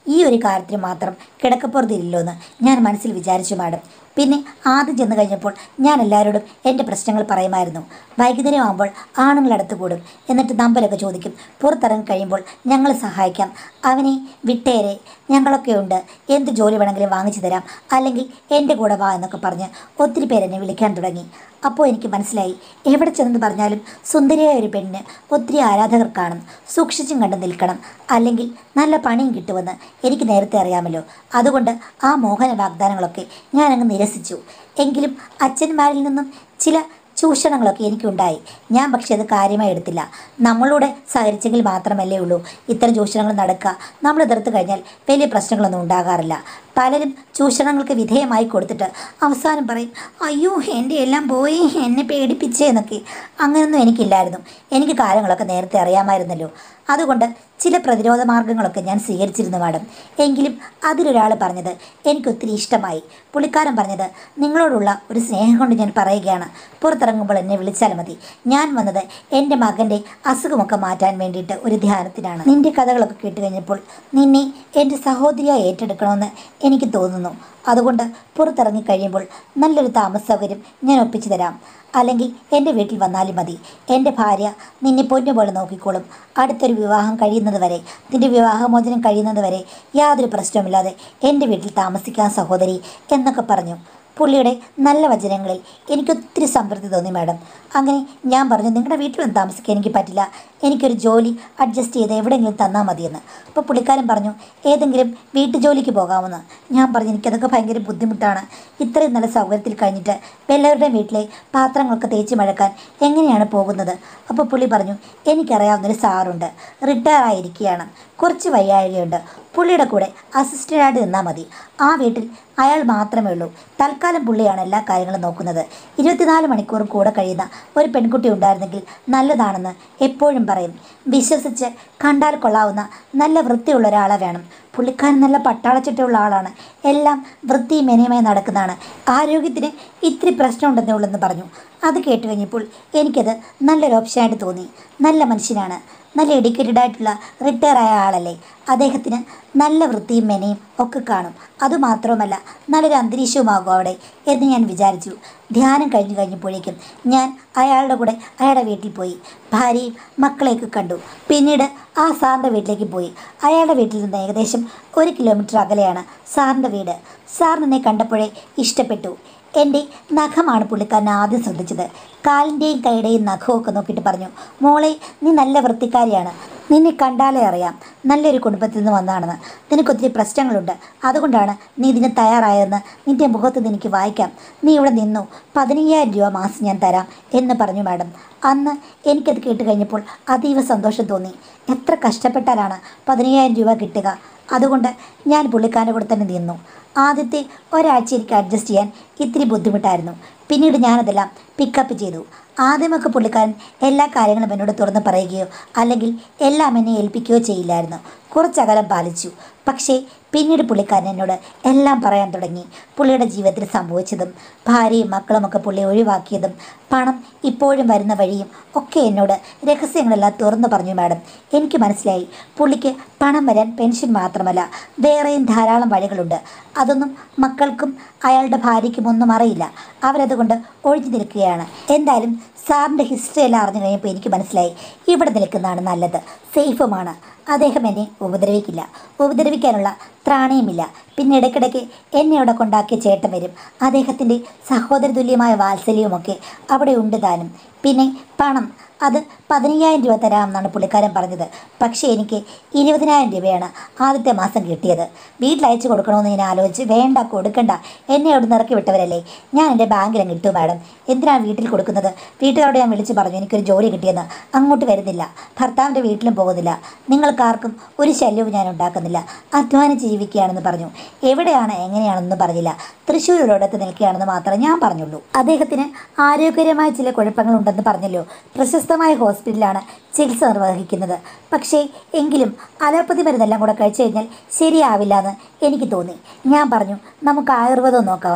ഈ ഒരു കാര്യത്തിന് മാത്രം കിടക്കപ്പുറത്തില്ലല്ലോ എന്ന് ഞാൻ മനസ്സിൽ വിചാരിച്ചു മാഡം പിന്നെ ആദ്യം ചെന്ന് കഴിഞ്ഞപ്പോൾ ഞാൻ എല്ലാവരോടും എൻ്റെ പ്രശ്നങ്ങൾ പറയുമായിരുന്നു വൈകുന്നേരം ആകുമ്പോൾ ആണുങ്ങളടുത്ത് കൂടും എന്നിട്ട് നമ്പരൊക്കെ ചോദിക്കും പുറത്തിറങ്ങി കഴിയുമ്പോൾ ഞങ്ങൾ സഹായിക്കാം അവനെ വിട്ടേരെ ഞങ്ങളൊക്കെ ഉണ്ട് എന്ത് ജോലി വേണമെങ്കിലും വാങ്ങിച്ചു തരാം അല്ലെങ്കിൽ എൻ്റെ കൂടെ വാ എന്നൊക്കെ പറഞ്ഞ് ഒത്തിരി പേരെന്നെ വിളിക്കാൻ തുടങ്ങി അപ്പോൾ എനിക്ക് മനസ്സിലായി എവിടെ ചെന്നെന്ന് പറഞ്ഞാലും സുന്ദരിയായ ഒരു പെണ്ണിന് ഒത്തിരി ആരാധകർ കാണും സൂക്ഷിച്ചും കണ്ട് നിൽക്കണം അല്ലെങ്കിൽ നല്ല പണിയും കിട്ടുമെന്ന് എനിക്ക് നേരത്തെ അറിയാമല്ലോ അതുകൊണ്ട് ആ മോഹന വാഗ്ദാനങ്ങളൊക്കെ ഞാനങ്ങ് നിരസിച്ചു എങ്കിലും അച്ഛന്മാരിൽ നിന്നും ചില ചൂഷണങ്ങളൊക്കെ എനിക്കുണ്ടായി ഞാൻ പക്ഷേ അത് കാര്യമായി എടുത്തില്ല നമ്മളൂടെ സഹകരിച്ചെങ്കിൽ മാത്രമല്ലേ ഉള്ളൂ ഇത്തരം ചൂഷണങ്ങൾ നടക്കുക നമ്മൾ എതിർത്ത് കഴിഞ്ഞാൽ വലിയ പ്രശ്നങ്ങളൊന്നും ഉണ്ടാകാറില്ല പലരും ചൂഷണങ്ങൾക്ക് വിധേയമായി കൊടുത്തിട്ട് അവസാനം പറയും അയ്യോ എൻ്റെ എല്ലാം പോയി എന്നെ പേടിപ്പിച്ചേ എന്നൊക്കെ അങ്ങനെയൊന്നും എനിക്കില്ലായിരുന്നു എനിക്ക് കാര്യങ്ങളൊക്കെ നേരത്തെ അറിയാമായിരുന്നല്ലോ അതുകൊണ്ട് ചില പ്രതിരോധ മാർഗങ്ങളൊക്കെ ഞാൻ സ്വീകരിച്ചിരുന്നു മാഡം എങ്കിലും അതിലൊരാൾ പറഞ്ഞത് എനിക്കൊത്തിരി ഇഷ്ടമായി പുള്ളിക്കാരൻ പറഞ്ഞത് നിങ്ങളോടുള്ള ഒരു സ്നേഹം കൊണ്ട് ഞാൻ പറയുകയാണ് പുറത്തിറങ്ങുമ്പോൾ എന്നെ വിളിച്ചാൽ മതി ഞാൻ വന്നത് എൻ്റെ മകൻ്റെ അസുഖമൊക്കെ മാറ്റാൻ വേണ്ടിയിട്ട് ഒരു ധ്യാനത്തിനാണ് നിൻ്റെ കഥകളൊക്കെ കേട്ട് കഴിഞ്ഞപ്പോൾ നിന്നെ എൻ്റെ സഹോദരിയായി ഏറ്റെടുക്കണമെന്ന് എനിക്ക് തോന്നുന്നു അതുകൊണ്ട് പുറത്തിറങ്ങി കഴിയുമ്പോൾ നല്ലൊരു താമസ സൗകര്യം ഞാൻ ഒപ്പിച്ചു തരാം അല്ലെങ്കിൽ എൻ്റെ വീട്ടിൽ വന്നാലും മതി എൻ്റെ ഭാര്യ നിന്നെ പൊന്നുപോലെ നോക്കിക്കോളും അടുത്തൊരു വിവാഹം കഴിയുന്നത് വരെ നിൻ്റെ വിവാഹമോചനം കഴിയുന്നത് വരെ യാതൊരു പ്രശ്നവുമില്ലാതെ എൻ്റെ വീട്ടിൽ താമസിക്കാൻ സഹോദരി എന്നൊക്കെ പറഞ്ഞു പുള്ളിയുടെ നല്ല വചനങ്ങളിൽ എനിക്കൊത്തിരി സംതൃപ്തി തോന്നി മാഡം അങ്ങനെ ഞാൻ പറഞ്ഞു നിങ്ങളുടെ വീട്ടിൽ വന്ന് താമസിക്കാൻ എനിക്ക് പറ്റില്ല എനിക്കൊരു ജോലി അഡ്ജസ്റ്റ് ചെയ്ത് എവിടെയെങ്കിലും തന്നാൽ മതിയെന്ന് അപ്പോൾ പുള്ളിക്കാരൻ പറഞ്ഞു ഏതെങ്കിലും വീട്ടു ജോലിക്ക് പോകാമെന്ന് ഞാൻ പറഞ്ഞു എനിക്കതൊക്കെ ഭയങ്കര ബുദ്ധിമുട്ടാണ് ഇത്രയും നല്ല സൗകര്യത്തിൽ കഴിഞ്ഞിട്ട് എല്ലാവരുടെയും വീട്ടിലെ പാത്രങ്ങളൊക്കെ തേച്ച് മഴക്കാൻ എങ്ങനെയാണ് പോകുന്നത് അപ്പോൾ പുള്ളി പറഞ്ഞു എനിക്കറിയാവുന്നൊരു സാറുണ്ട് റിട്ടയർ ആയിരിക്കുകയാണ് കുറച്ച് വയ്യാഴികയുണ്ട് പുള്ളിയുടെ കൂടെ അസിസ്റ്റൻ്റായിട്ട് നിന്നാൽ മതി ആ വീട്ടിൽ അയാൾ മാത്രമേ ഉള്ളൂ തൽക്കാലം പുള്ളിയാണ് എല്ലാ കാര്യങ്ങളും നോക്കുന്നത് ഇരുപത്തിനാല് മണിക്കൂറും കൂടെ കഴിയുന്ന ഒരു പെൺകുട്ടി ഉണ്ടായിരുന്നെങ്കിൽ നല്ലതാണെന്ന് എപ്പോഴും പറയും വിശ്വസിച്ച് കണ്ടാൽ കൊള്ളാവുന്ന നല്ല വൃത്തിയുള്ള ഒരാളെ വേണം പുള്ളിക്കാരൻ നല്ല പട്ടാളച്ചിട്ടുള്ള ആളാണ് എല്ലാം വൃത്തിയും മെനയുമായി നടക്കുന്നതാണ് ആരോഗ്യത്തിന് ഇത്തിരി പ്രശ്നമുണ്ടെന്നേ ഉള്ളെന്ന് പറഞ്ഞു അത് കേട്ട് കഴിഞ്ഞപ്പോൾ എനിക്കത് നല്ലൊരു ഓപ്ഷനായിട്ട് തോന്നി നല്ല മനുഷ്യനാണ് നല്ല എഡ്യൂക്കേറ്റഡ് ആയിട്ടുള്ള റിട്ടയർ ആയ ആളല്ലേ അദ്ദേഹത്തിന് നല്ല വൃത്തിയും മെനയും ഒക്കെ കാണും അതുമാത്രവുമല്ല നല്ലൊരു അന്തരീക്ഷവുമാകും അവിടെ എന്ന് ഞാൻ വിചാരിച്ചു ധ്യാനം കഴിഞ്ഞു കഴിഞ്ഞപ്പോഴേക്കും ഞാൻ അയാളുടെ കൂടെ അയാളുടെ വീട്ടിൽ പോയി ഭാര്യയും മക്കളെയൊക്കെ കണ്ടു പിന്നീട് ആ സാറിൻ്റെ വീട്ടിലേക്ക് പോയി അയാളുടെ വീട്ടിൽ നിന്ന് ഏകദേശം ഒരു കിലോമീറ്റർ അകലെയാണ് സാറിൻ്റെ വീട് സാറിനെ കണ്ടപ്പോഴേ ഇഷ്ടപ്പെട്ടു എൻ്റെ നഖമാണ് പുള്ളിക്കാരൻ ആദ്യം ശ്രദ്ധിച്ചത് കാലിൻ്റെയും കൈയുടെയും നഖമൊക്കെ നോക്കിയിട്ട് പറഞ്ഞു മോളെ നീ നല്ല വൃത്തിക്കാരിയാണ് നിന്നെ കണ്ടാലേ അറിയാം നല്ലൊരു കുടുംബത്തിൽ നിന്ന് വന്നതാണെന്ന് നിനക്കൊത്തിരി പ്രശ്നങ്ങളുണ്ട് അതുകൊണ്ടാണ് നീ ഇതിന് തയ്യാറായതെന്ന് നിൻ്റെ മുഖത്ത് നിന്ന് എനിക്ക് വായിക്കാം നീ ഇവിടെ നിന്നു പതിനയ്യായിരം രൂപ മാസം ഞാൻ തരാം എന്ന് പറഞ്ഞു മാഡം അന്ന് എനിക്കത് കേട്ട് കഴിഞ്ഞപ്പോൾ അതീവ സന്തോഷം തോന്നി എത്ര കഷ്ടപ്പെട്ടാലാണ് പതിനയ്യായിരം രൂപ കിട്ടുക അതുകൊണ്ട് ഞാൻ പുള്ളിക്കാരൻ്റെ കൂടെ തന്നെ നിന്നു ആദ്യത്തെ ഒരാഴ്ച എനിക്ക് അഡ്ജസ്റ്റ് ചെയ്യാൻ ഇത്തിരി ബുദ്ധിമുട്ടായിരുന്നു പിന്നീട് ഞാനതെല്ലാം പിക്കപ്പ് ചെയ്തു ആദ്യമൊക്കെ പുള്ളിക്കാരൻ എല്ലാ കാര്യങ്ങളും എന്നോട് തുറന്ന് പറയുകയോ അല്ലെങ്കിൽ എല്ലാം എന്നെ ഏൽപ്പിക്കുകയോ ചെയ്യില്ലായിരുന്നു കുറച്ചകലം പാലിച്ചു പക്ഷേ പിന്നീട് പുള്ളിക്കാരൻ എന്നോട് എല്ലാം പറയാൻ തുടങ്ങി പുള്ളിയുടെ ജീവിതത്തിൽ സംഭവിച്ചതും ഭാര്യയും മക്കളുമൊക്കെ പുള്ളി ഒഴിവാക്കിയതും പണം ഇപ്പോഴും വരുന്ന വഴിയും ഒക്കെ എന്നോട് രഹസ്യങ്ങളെല്ലാം തുറന്നു പറഞ്ഞു മാഡം എനിക്ക് മനസ്സിലായി പുള്ളിക്ക് പണം വരാൻ പെൻഷൻ മാത്രമല്ല വേറെയും ധാരാളം വഴികളുണ്ട് അതൊന്നും മക്കൾക്കും അയാളുടെ ഭാര്യയ്ക്കും ഒന്നും അറിയില്ല അവരതുകൊണ്ട് ഒഴിഞ്ഞു നിൽക്കുകയാണ് എന്തായാലും സാറിൻ്റെ ഹിസ്റ്ററി എല്ലാം അറിഞ്ഞു കഴിഞ്ഞപ്പോൾ എനിക്ക് മനസ്സിലായി ഇവിടെ നിൽക്കുന്നതാണ് നല്ലത് സേഫുമാണ് അദ്ദേഹം എന്നെ ഉപദ്രവിക്കില്ല ഉപദ്രവിക്കാനുള്ള ത്രാണയുമില്ല പിന്നെ ഇടയ്ക്കിടയ്ക്ക് എന്നെ അവിടെ കൊണ്ടാക്കിയ ചേട്ടൻ വരും അദ്ദേഹത്തിൻ്റെ സഹോദര തുല്യമായ വാത്സല്യവുമൊക്കെ അവിടെ ഉണ്ട് താനും പിന്നെ പണം അത് പതിനയ്യായിരം രൂപ തരാമെന്നാണ് പുള്ളിക്കാരൻ പറഞ്ഞത് പക്ഷേ എനിക്ക് ഇരുപതിനായിരം രൂപയാണ് ആദ്യത്തെ മാസം കിട്ടിയത് വീട്ടിൽ അയച്ചു കൊടുക്കണമെന്ന് ഞാൻ ആലോചിച്ച് വേണ്ട കൊടുക്കണ്ട എന്നെ അവിടെ നിന്ന് ഇറക്കി വിട്ടവരല്ലേ ഞാൻ എൻ്റെ ബാങ്കിൽ അങ്ങ് ഇട്ടു മാഡം എന്തിനാണ് വീട്ടിൽ കൊടുക്കുന്നത് വീട്ടുകാരോട് ഞാൻ വിളിച്ച് പറഞ്ഞു എനിക്കൊരു ജോലി കിട്ടിയെന്ന് അങ്ങോട്ട് വരുന്നില്ല ഭർത്താവിൻ്റെ വീട്ടിലും പോകുന്നില്ല നിങ്ങൾക്കാർക്കും ഒരു ശല്യവും ഞാൻ ഉണ്ടാക്കുന്നില്ല അധ്വാനിച്ച് ജീവിക്കുകയാണെന്ന് പറഞ്ഞു എവിടെയാണ് എങ്ങനെയാണെന്ന് പറഞ്ഞില്ല തൃശ്ശൂർ ഒരിടത്ത് നിൽക്കുകയാണെന്ന് മാത്രമേ ഞാൻ പറഞ്ഞുള്ളൂ അദ്ദേഹത്തിന് ആരോഗ്യകരമായ ചില കുഴപ്പങ്ങളുണ്ടെന്ന് പറഞ്ഞല്ലോ പ്രശസ്തമായ ഹോസ്പിറ്റലാണ് ചികിത്സ നിർവഹിക്കുന്നത് പക്ഷേ എങ്കിലും അലോപ്പതി മരുന്നെല്ലാം കൂടെ കഴിച്ചു കഴിഞ്ഞാൽ ശരിയാവില്ല എന്ന് എനിക്ക് തോന്നി ഞാൻ പറഞ്ഞു നമുക്ക് ആയുർവേദം നോക്കാമെന്ന്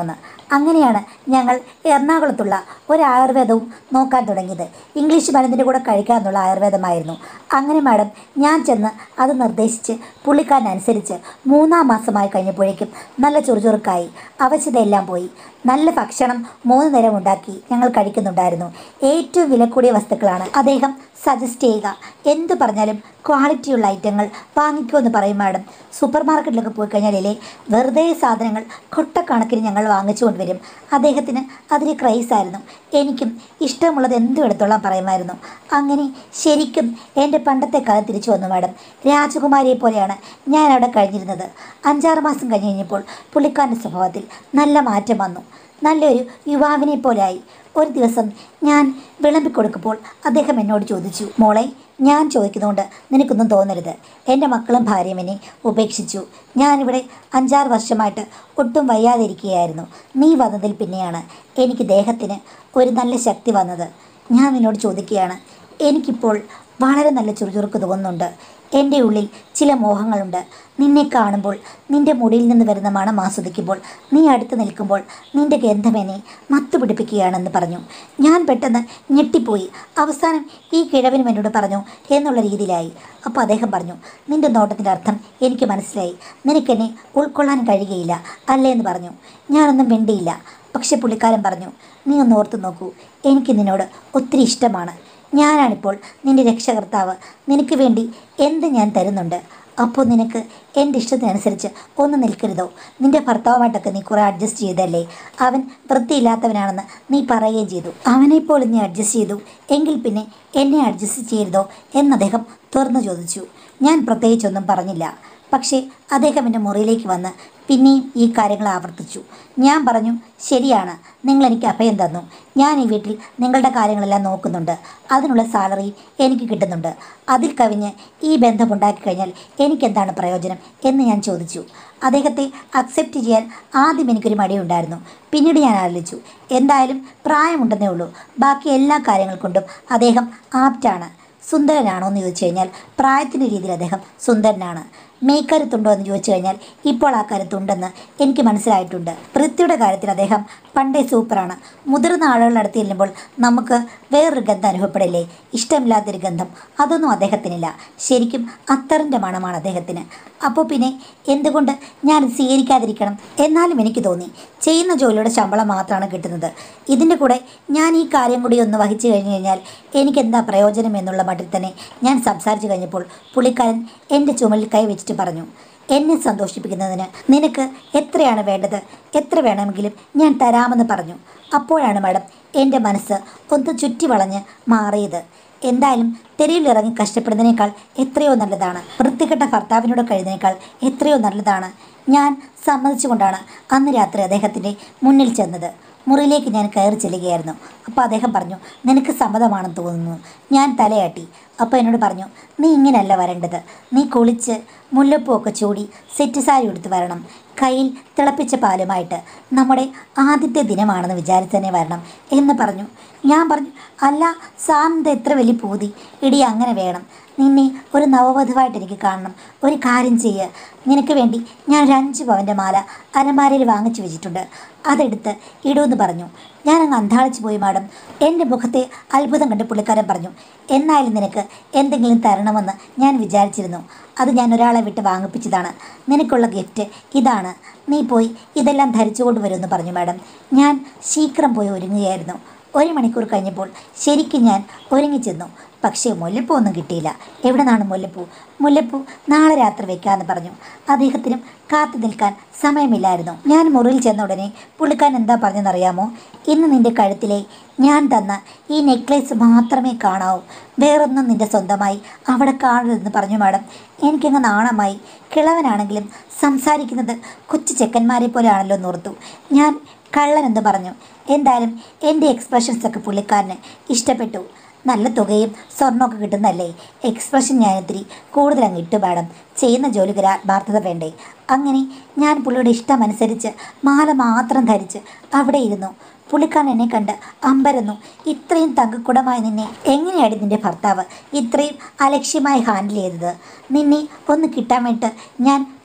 അങ്ങനെയാണ് ഞങ്ങൾ എറണാകുളത്തുള്ള ഒരു ആയുർവേദവും നോക്കാൻ തുടങ്ങിയത് ഇംഗ്ലീഷ് മരുന്നിൻ്റെ കൂടെ കഴിക്കാമെന്നുള്ള ആയുർവേദമായിരുന്നു അങ്ങനെ മാഡം ഞാൻ ചെന്ന് അത് നിർദ്ദേശിച്ച് പുള്ളിക്കാരനനുസരിച്ച് മൂന്നാം മാസമായി കഴിഞ്ഞപ്പോഴേക്കും നല്ല ചുറുചുറുക്കായി അവശതയെല്ലാം പോയി നല്ല ഭക്ഷണം മൂന്ന് നേരം ഉണ്ടാക്കി ഞങ്ങൾ കഴിക്കുന്നുണ്ടായിരുന്നു ഏറ്റവും വില കൂടിയ വസ്തുക്കളാണ് അദ്ദേഹം സജസ്റ്റ് ചെയ്യുക എന്ത് പറഞ്ഞാലും ക്വാളിറ്റിയുള്ള ഐറ്റങ്ങൾ വാങ്ങിക്കുമെന്ന് പറയും മാഡം സൂപ്പർ മാർക്കറ്റിലൊക്കെ പോയി കഴിഞ്ഞാലേ വെറുതെ സാധനങ്ങൾ കൊട്ടക്കണക്കിന് ഞങ്ങൾ വാങ്ങിച്ചു കൊണ്ടുവരും അദ്ദേഹത്തിന് അതിന് ക്രൈസായിരുന്നു എനിക്കും ഇഷ്ടമുള്ളത് എന്തും എടുത്തോളാം പറയുമായിരുന്നു അങ്ങനെ ശരിക്കും എൻ്റെ പണ്ടത്തെ കാലം തിരിച്ചു വന്നു മാഡം രാജകുമാരിയെ പോലെയാണ് ഞാൻ അവിടെ കഴിഞ്ഞിരുന്നത് അഞ്ചാറ് മാസം കഴിഞ്ഞ് കഴിഞ്ഞപ്പോൾ പുള്ളിക്കാരൻ്റെ സ്വഭാവത്തിൽ നല്ല മാറ്റം വന്നു നല്ലൊരു യുവാവിനെ പോലെയായി ഒരു ദിവസം ഞാൻ വിളമ്പിക്കൊടുക്കുമ്പോൾ അദ്ദേഹം എന്നോട് ചോദിച്ചു മോളെ ഞാൻ ചോദിക്കുന്നതുകൊണ്ട് നിനക്കൊന്നും തോന്നരുത് എൻ്റെ മക്കളും ഭാര്യയും എന്നെ ഉപേക്ഷിച്ചു ഞാനിവിടെ അഞ്ചാറ് വർഷമായിട്ട് ഒട്ടും വയ്യാതിരിക്കുകയായിരുന്നു നീ വന്നതിൽ പിന്നെയാണ് എനിക്ക് ദേഹത്തിന് ഒരു നല്ല ശക്തി വന്നത് ഞാൻ നിന്നോട് ചോദിക്കുകയാണ് എനിക്കിപ്പോൾ വളരെ നല്ല ചുറുചുറുക്ക് തോന്നുന്നുണ്ട് എൻ്റെ ഉള്ളിൽ ചില മോഹങ്ങളുണ്ട് നിന്നെ കാണുമ്പോൾ നിന്റെ മുടിയിൽ നിന്ന് വരുന്ന മണം ആസ്വദിക്കുമ്പോൾ നീ അടുത്ത് നിൽക്കുമ്പോൾ നിന്റെ ഗന്ധം എന്നെ മത്തുപിടിപ്പിക്കുകയാണെന്ന് പറഞ്ഞു ഞാൻ പെട്ടെന്ന് ഞെട്ടിപ്പോയി അവസാനം ഈ കിഴവനും എന്നോട് പറഞ്ഞു എന്നുള്ള രീതിയിലായി അപ്പോൾ അദ്ദേഹം പറഞ്ഞു നിന്റെ നോട്ടത്തിൻ്റെ അർത്ഥം എനിക്ക് മനസ്സിലായി നിനക്കെന്നെ ഉൾക്കൊള്ളാൻ കഴിയുകയില്ല അല്ലേ എന്ന് പറഞ്ഞു ഞാനൊന്നും മിണ്ടിയില്ല പക്ഷെ പുള്ളിക്കാരൻ പറഞ്ഞു നീ ഒന്ന് ഓർത്ത് നോക്കൂ എനിക്ക് നിന്നോട് ഒത്തിരി ഇഷ്ടമാണ് ഞാനാണിപ്പോൾ നിന്റെ രക്ഷകർത്താവ് നിനക്ക് വേണ്ടി എന്ത് ഞാൻ തരുന്നുണ്ട് അപ്പോൾ നിനക്ക് എൻ്റെ ഇഷ്ടത്തിനനുസരിച്ച് ഒന്ന് നിൽക്കരുതോ നിന്റെ ഭർത്താവുമായിട്ടൊക്കെ നീ കുറേ അഡ്ജസ്റ്റ് ചെയ്തല്ലേ അവൻ വൃത്തിയില്ലാത്തവനാണെന്ന് നീ പറയുകയും ചെയ്തു അവനെപ്പോൾ നീ അഡ്ജസ്റ്റ് ചെയ്തു എങ്കിൽ പിന്നെ എന്നെ അഡ്ജസ്റ്റ് ചെയ്തോ എന്ന് അദ്ദേഹം തുറന്നു ചോദിച്ചു ഞാൻ പ്രത്യേകിച്ചൊന്നും പറഞ്ഞില്ല പക്ഷേ അദ്ദേഹം എൻ്റെ മുറിയിലേക്ക് വന്ന് പിന്നെയും ഈ കാര്യങ്ങൾ ആവർത്തിച്ചു ഞാൻ പറഞ്ഞു ശരിയാണ് നിങ്ങൾ എനിക്ക് അഭയം തന്നു ഞാൻ ഈ വീട്ടിൽ നിങ്ങളുടെ കാര്യങ്ങളെല്ലാം നോക്കുന്നുണ്ട് അതിനുള്ള സാലറി എനിക്ക് കിട്ടുന്നുണ്ട് അതിൽ കവിഞ്ഞ് ഈ ബന്ധമുണ്ടാക്കി കഴിഞ്ഞാൽ എനിക്കെന്താണ് പ്രയോജനം എന്ന് ഞാൻ ചോദിച്ചു അദ്ദേഹത്തെ അക്സെപ്റ്റ് ചെയ്യാൻ ആദ്യം എനിക്കൊരു മടിയുണ്ടായിരുന്നു പിന്നീട് ഞാൻ ആലോചിച്ചു എന്തായാലും പ്രായമുണ്ടെന്നേ ഉള്ളൂ ബാക്കി എല്ലാ കാര്യങ്ങൾ കൊണ്ടും അദ്ദേഹം ആപ്റ്റാണ് സുന്ദരനാണോ എന്ന് ചോദിച്ചു കഴിഞ്ഞാൽ പ്രായത്തിൻ്റെ രീതിയിൽ അദ്ദേഹം സുന്ദരനാണ് മേക്കരുത്തുണ്ടോ എന്ന് ചോദിച്ചു കഴിഞ്ഞാൽ ഇപ്പോൾ ആ കരുത്തുണ്ടെന്ന് എനിക്ക് മനസ്സിലായിട്ടുണ്ട് വൃത്തിയുടെ കാര്യത്തിൽ അദ്ദേഹം പണ്ടേ സൂപ്പറാണ് മുതിർന്ന ആളുകളുടെ അടുത്ത് ചെല്ലുമ്പോൾ നമുക്ക് വേറൊരു ഗന്ധം അനുഭവപ്പെടില്ലേ ഇഷ്ടമില്ലാത്തൊരു ഗന്ധം അതൊന്നും അദ്ദേഹത്തിനില്ല ശരിക്കും അത്തറിൻ്റെ മണമാണ് അദ്ദേഹത്തിന് അപ്പോൾ പിന്നെ എന്തുകൊണ്ട് ഞാൻ ഇത് സ്വീകരിക്കാതിരിക്കണം എന്നാലും എനിക്ക് തോന്നി ചെയ്യുന്ന ജോലിയുടെ ശമ്പളം മാത്രമാണ് കിട്ടുന്നത് ഇതിൻ്റെ കൂടെ ഞാൻ ഈ കാര്യം കൂടി ഒന്ന് വഹിച്ചു കഴിഞ്ഞു കഴിഞ്ഞാൽ എനിക്കെന്താ പ്രയോജനം എന്നുള്ള മട്ടിൽ തന്നെ ഞാൻ സംസാരിച്ചു കഴിഞ്ഞപ്പോൾ പുള്ളിക്കാരൻ എൻ്റെ ചുമലിൽ കൈ വെച്ചിട്ട് പറഞ്ഞു എന്നെ സന്തോഷിപ്പിക്കുന്നതിന് നിനക്ക് എത്രയാണ് വേണ്ടത് എത്ര വേണമെങ്കിലും ഞാൻ തരാമെന്ന് പറഞ്ഞു അപ്പോഴാണ് മാഡം എൻ്റെ മനസ്സ് ഒന്ന് ചുറ്റി വളഞ്ഞ് മാറിയത് എന്തായാലും തെരുവിലിറങ്ങി കഷ്ടപ്പെടുന്നതിനേക്കാൾ എത്രയോ നല്ലതാണ് വൃത്തികെട്ട ഭർത്താവിനോട് കഴിയുന്നതിനേക്കാൾ എത്രയോ നല്ലതാണ് ഞാൻ സമ്മതിച്ചുകൊണ്ടാണ് അന്ന് രാത്രി അദ്ദേഹത്തിൻ്റെ മുന്നിൽ ചെന്നത് മുറിയിലേക്ക് ഞാൻ കയറി ചെല്ലുകയായിരുന്നു അപ്പോൾ അദ്ദേഹം പറഞ്ഞു നിനക്ക് സമ്മതമാണെന്ന് തോന്നുന്നു ഞാൻ തലയാട്ടി അപ്പോൾ എന്നോട് പറഞ്ഞു നീ ഇങ്ങനെയല്ല വരേണ്ടത് നീ കുളിച്ച് മുല്ലപ്പൂവൊക്കെ ചൂടി സെറ്റ് സാരി എടുത്ത് വരണം കയ്യിൽ തിളപ്പിച്ച പാലുമായിട്ട് നമ്മുടെ ആദ്യത്തെ ദിനമാണെന്ന് വിചാരിച്ച് തന്നെ വരണം എന്ന് പറഞ്ഞു ഞാൻ പറഞ്ഞു അല്ല സാറിൻ്റെ എത്ര വലിയ പൂതി ഇടി അങ്ങനെ വേണം നിന്നെ ഒരു നവവധുവായിട്ട് എനിക്ക് കാണണം ഒരു കാര്യം ചെയ്യുക നിനക്ക് വേണ്ടി ഞാൻ ഒരു അഞ്ച് പവൻ്റെ മാല അലമാരയിൽ വാങ്ങിച്ചു വെച്ചിട്ടുണ്ട് അതെടുത്ത് ഇടുമെന്ന് പറഞ്ഞു ഞാൻ അങ്ങ് അന്താളിച്ചു പോയി മാഡം എൻ്റെ മുഖത്തെ അത്ഭുതം കണ്ട് പുള്ളിക്കാരൻ പറഞ്ഞു എന്നായാലും നിനക്ക് എന്തെങ്കിലും തരണമെന്ന് ഞാൻ വിചാരിച്ചിരുന്നു അത് ഞാൻ ഒരാളെ വിട്ട് വാങ്ങിപ്പിച്ചതാണ് നിനക്കുള്ള ഗിഫ്റ്റ് ഇതാണ് നീ പോയി ഇതെല്ലാം ധരിച്ചുകൊണ്ട് വരുമെന്ന് പറഞ്ഞു മാഡം ഞാൻ ശീഘ്രം പോയി ഒരുങ്ങുകയായിരുന്നു ഒരു മണിക്കൂർ കഴിഞ്ഞപ്പോൾ ശരിക്കും ഞാൻ ഒരുങ്ങിച്ചെന്നു പക്ഷേ മുല്ലപ്പൂ ഒന്നും കിട്ടിയില്ല എവിടെ നിന്നാണ് മുല്ലപ്പൂ മുല്ലപ്പൂ നാളെ രാത്രി വെക്കാമെന്ന് പറഞ്ഞു അദ്ദേഹത്തിനും കാത്തു നിൽക്കാൻ സമയമില്ലായിരുന്നു ഞാൻ മുറിയിൽ ചെന്ന ഉടനെ പുള്ളിക്കാരൻ എന്താ പറഞ്ഞെന്നറിയാമോ ഇന്ന് നിന്റെ കഴുത്തിലെ ഞാൻ തന്ന ഈ നെക്ലേസ് മാത്രമേ കാണാവൂ വേറൊന്നും നിന്റെ സ്വന്തമായി അവിടെ കാണരുതെന്ന് പറഞ്ഞു മാഡം എനിക്കങ്ങ് നാണമായി കിളവനാണെങ്കിലും സംസാരിക്കുന്നത് കൊച്ചു ചെക്കന്മാരെ പോലെയാണല്ലോ എന്നോർത്തു ഞാൻ കള്ളനെന്ന് പറഞ്ഞു എന്തായാലും എൻ്റെ എക്സ്പ്രഷൻസ് ഒക്കെ പുള്ളിക്കാരന് ഇഷ്ടപ്പെട്ടു നല്ല തുകയും സ്വർണ്ണമൊക്കെ കിട്ടുന്നല്ലേ എക്സ്പ്രഷൻ ഞാൻ ഇത്തിരി കൂടുതൽ അങ്ങ് ഇട്ടു മാഡം ചെയ്യുന്ന ജോലിക്ക് ഒരു ആത്മാർത്ഥത വേണ്ടേ അങ്ങനെ ഞാൻ പുള്ളിയുടെ ഇഷ്ടമനുസരിച്ച് മാല മാത്രം ധരിച്ച് അവിടെ ഇരുന്നു പുള്ളിക്കാരൻ എന്നെ കണ്ട് അമ്പരന്നു ഇത്രയും തങ്കക്കുടമായി നിന്നെ എങ്ങനെയാണ് നിന്റെ ഭർത്താവ് ഇത്രയും അലക്ഷ്യമായി ഹാൻഡിൽ ചെയ്തത് നിന്നെ ഒന്ന് കിട്ടാൻ വേണ്ടിയിട്ട് ഞാൻ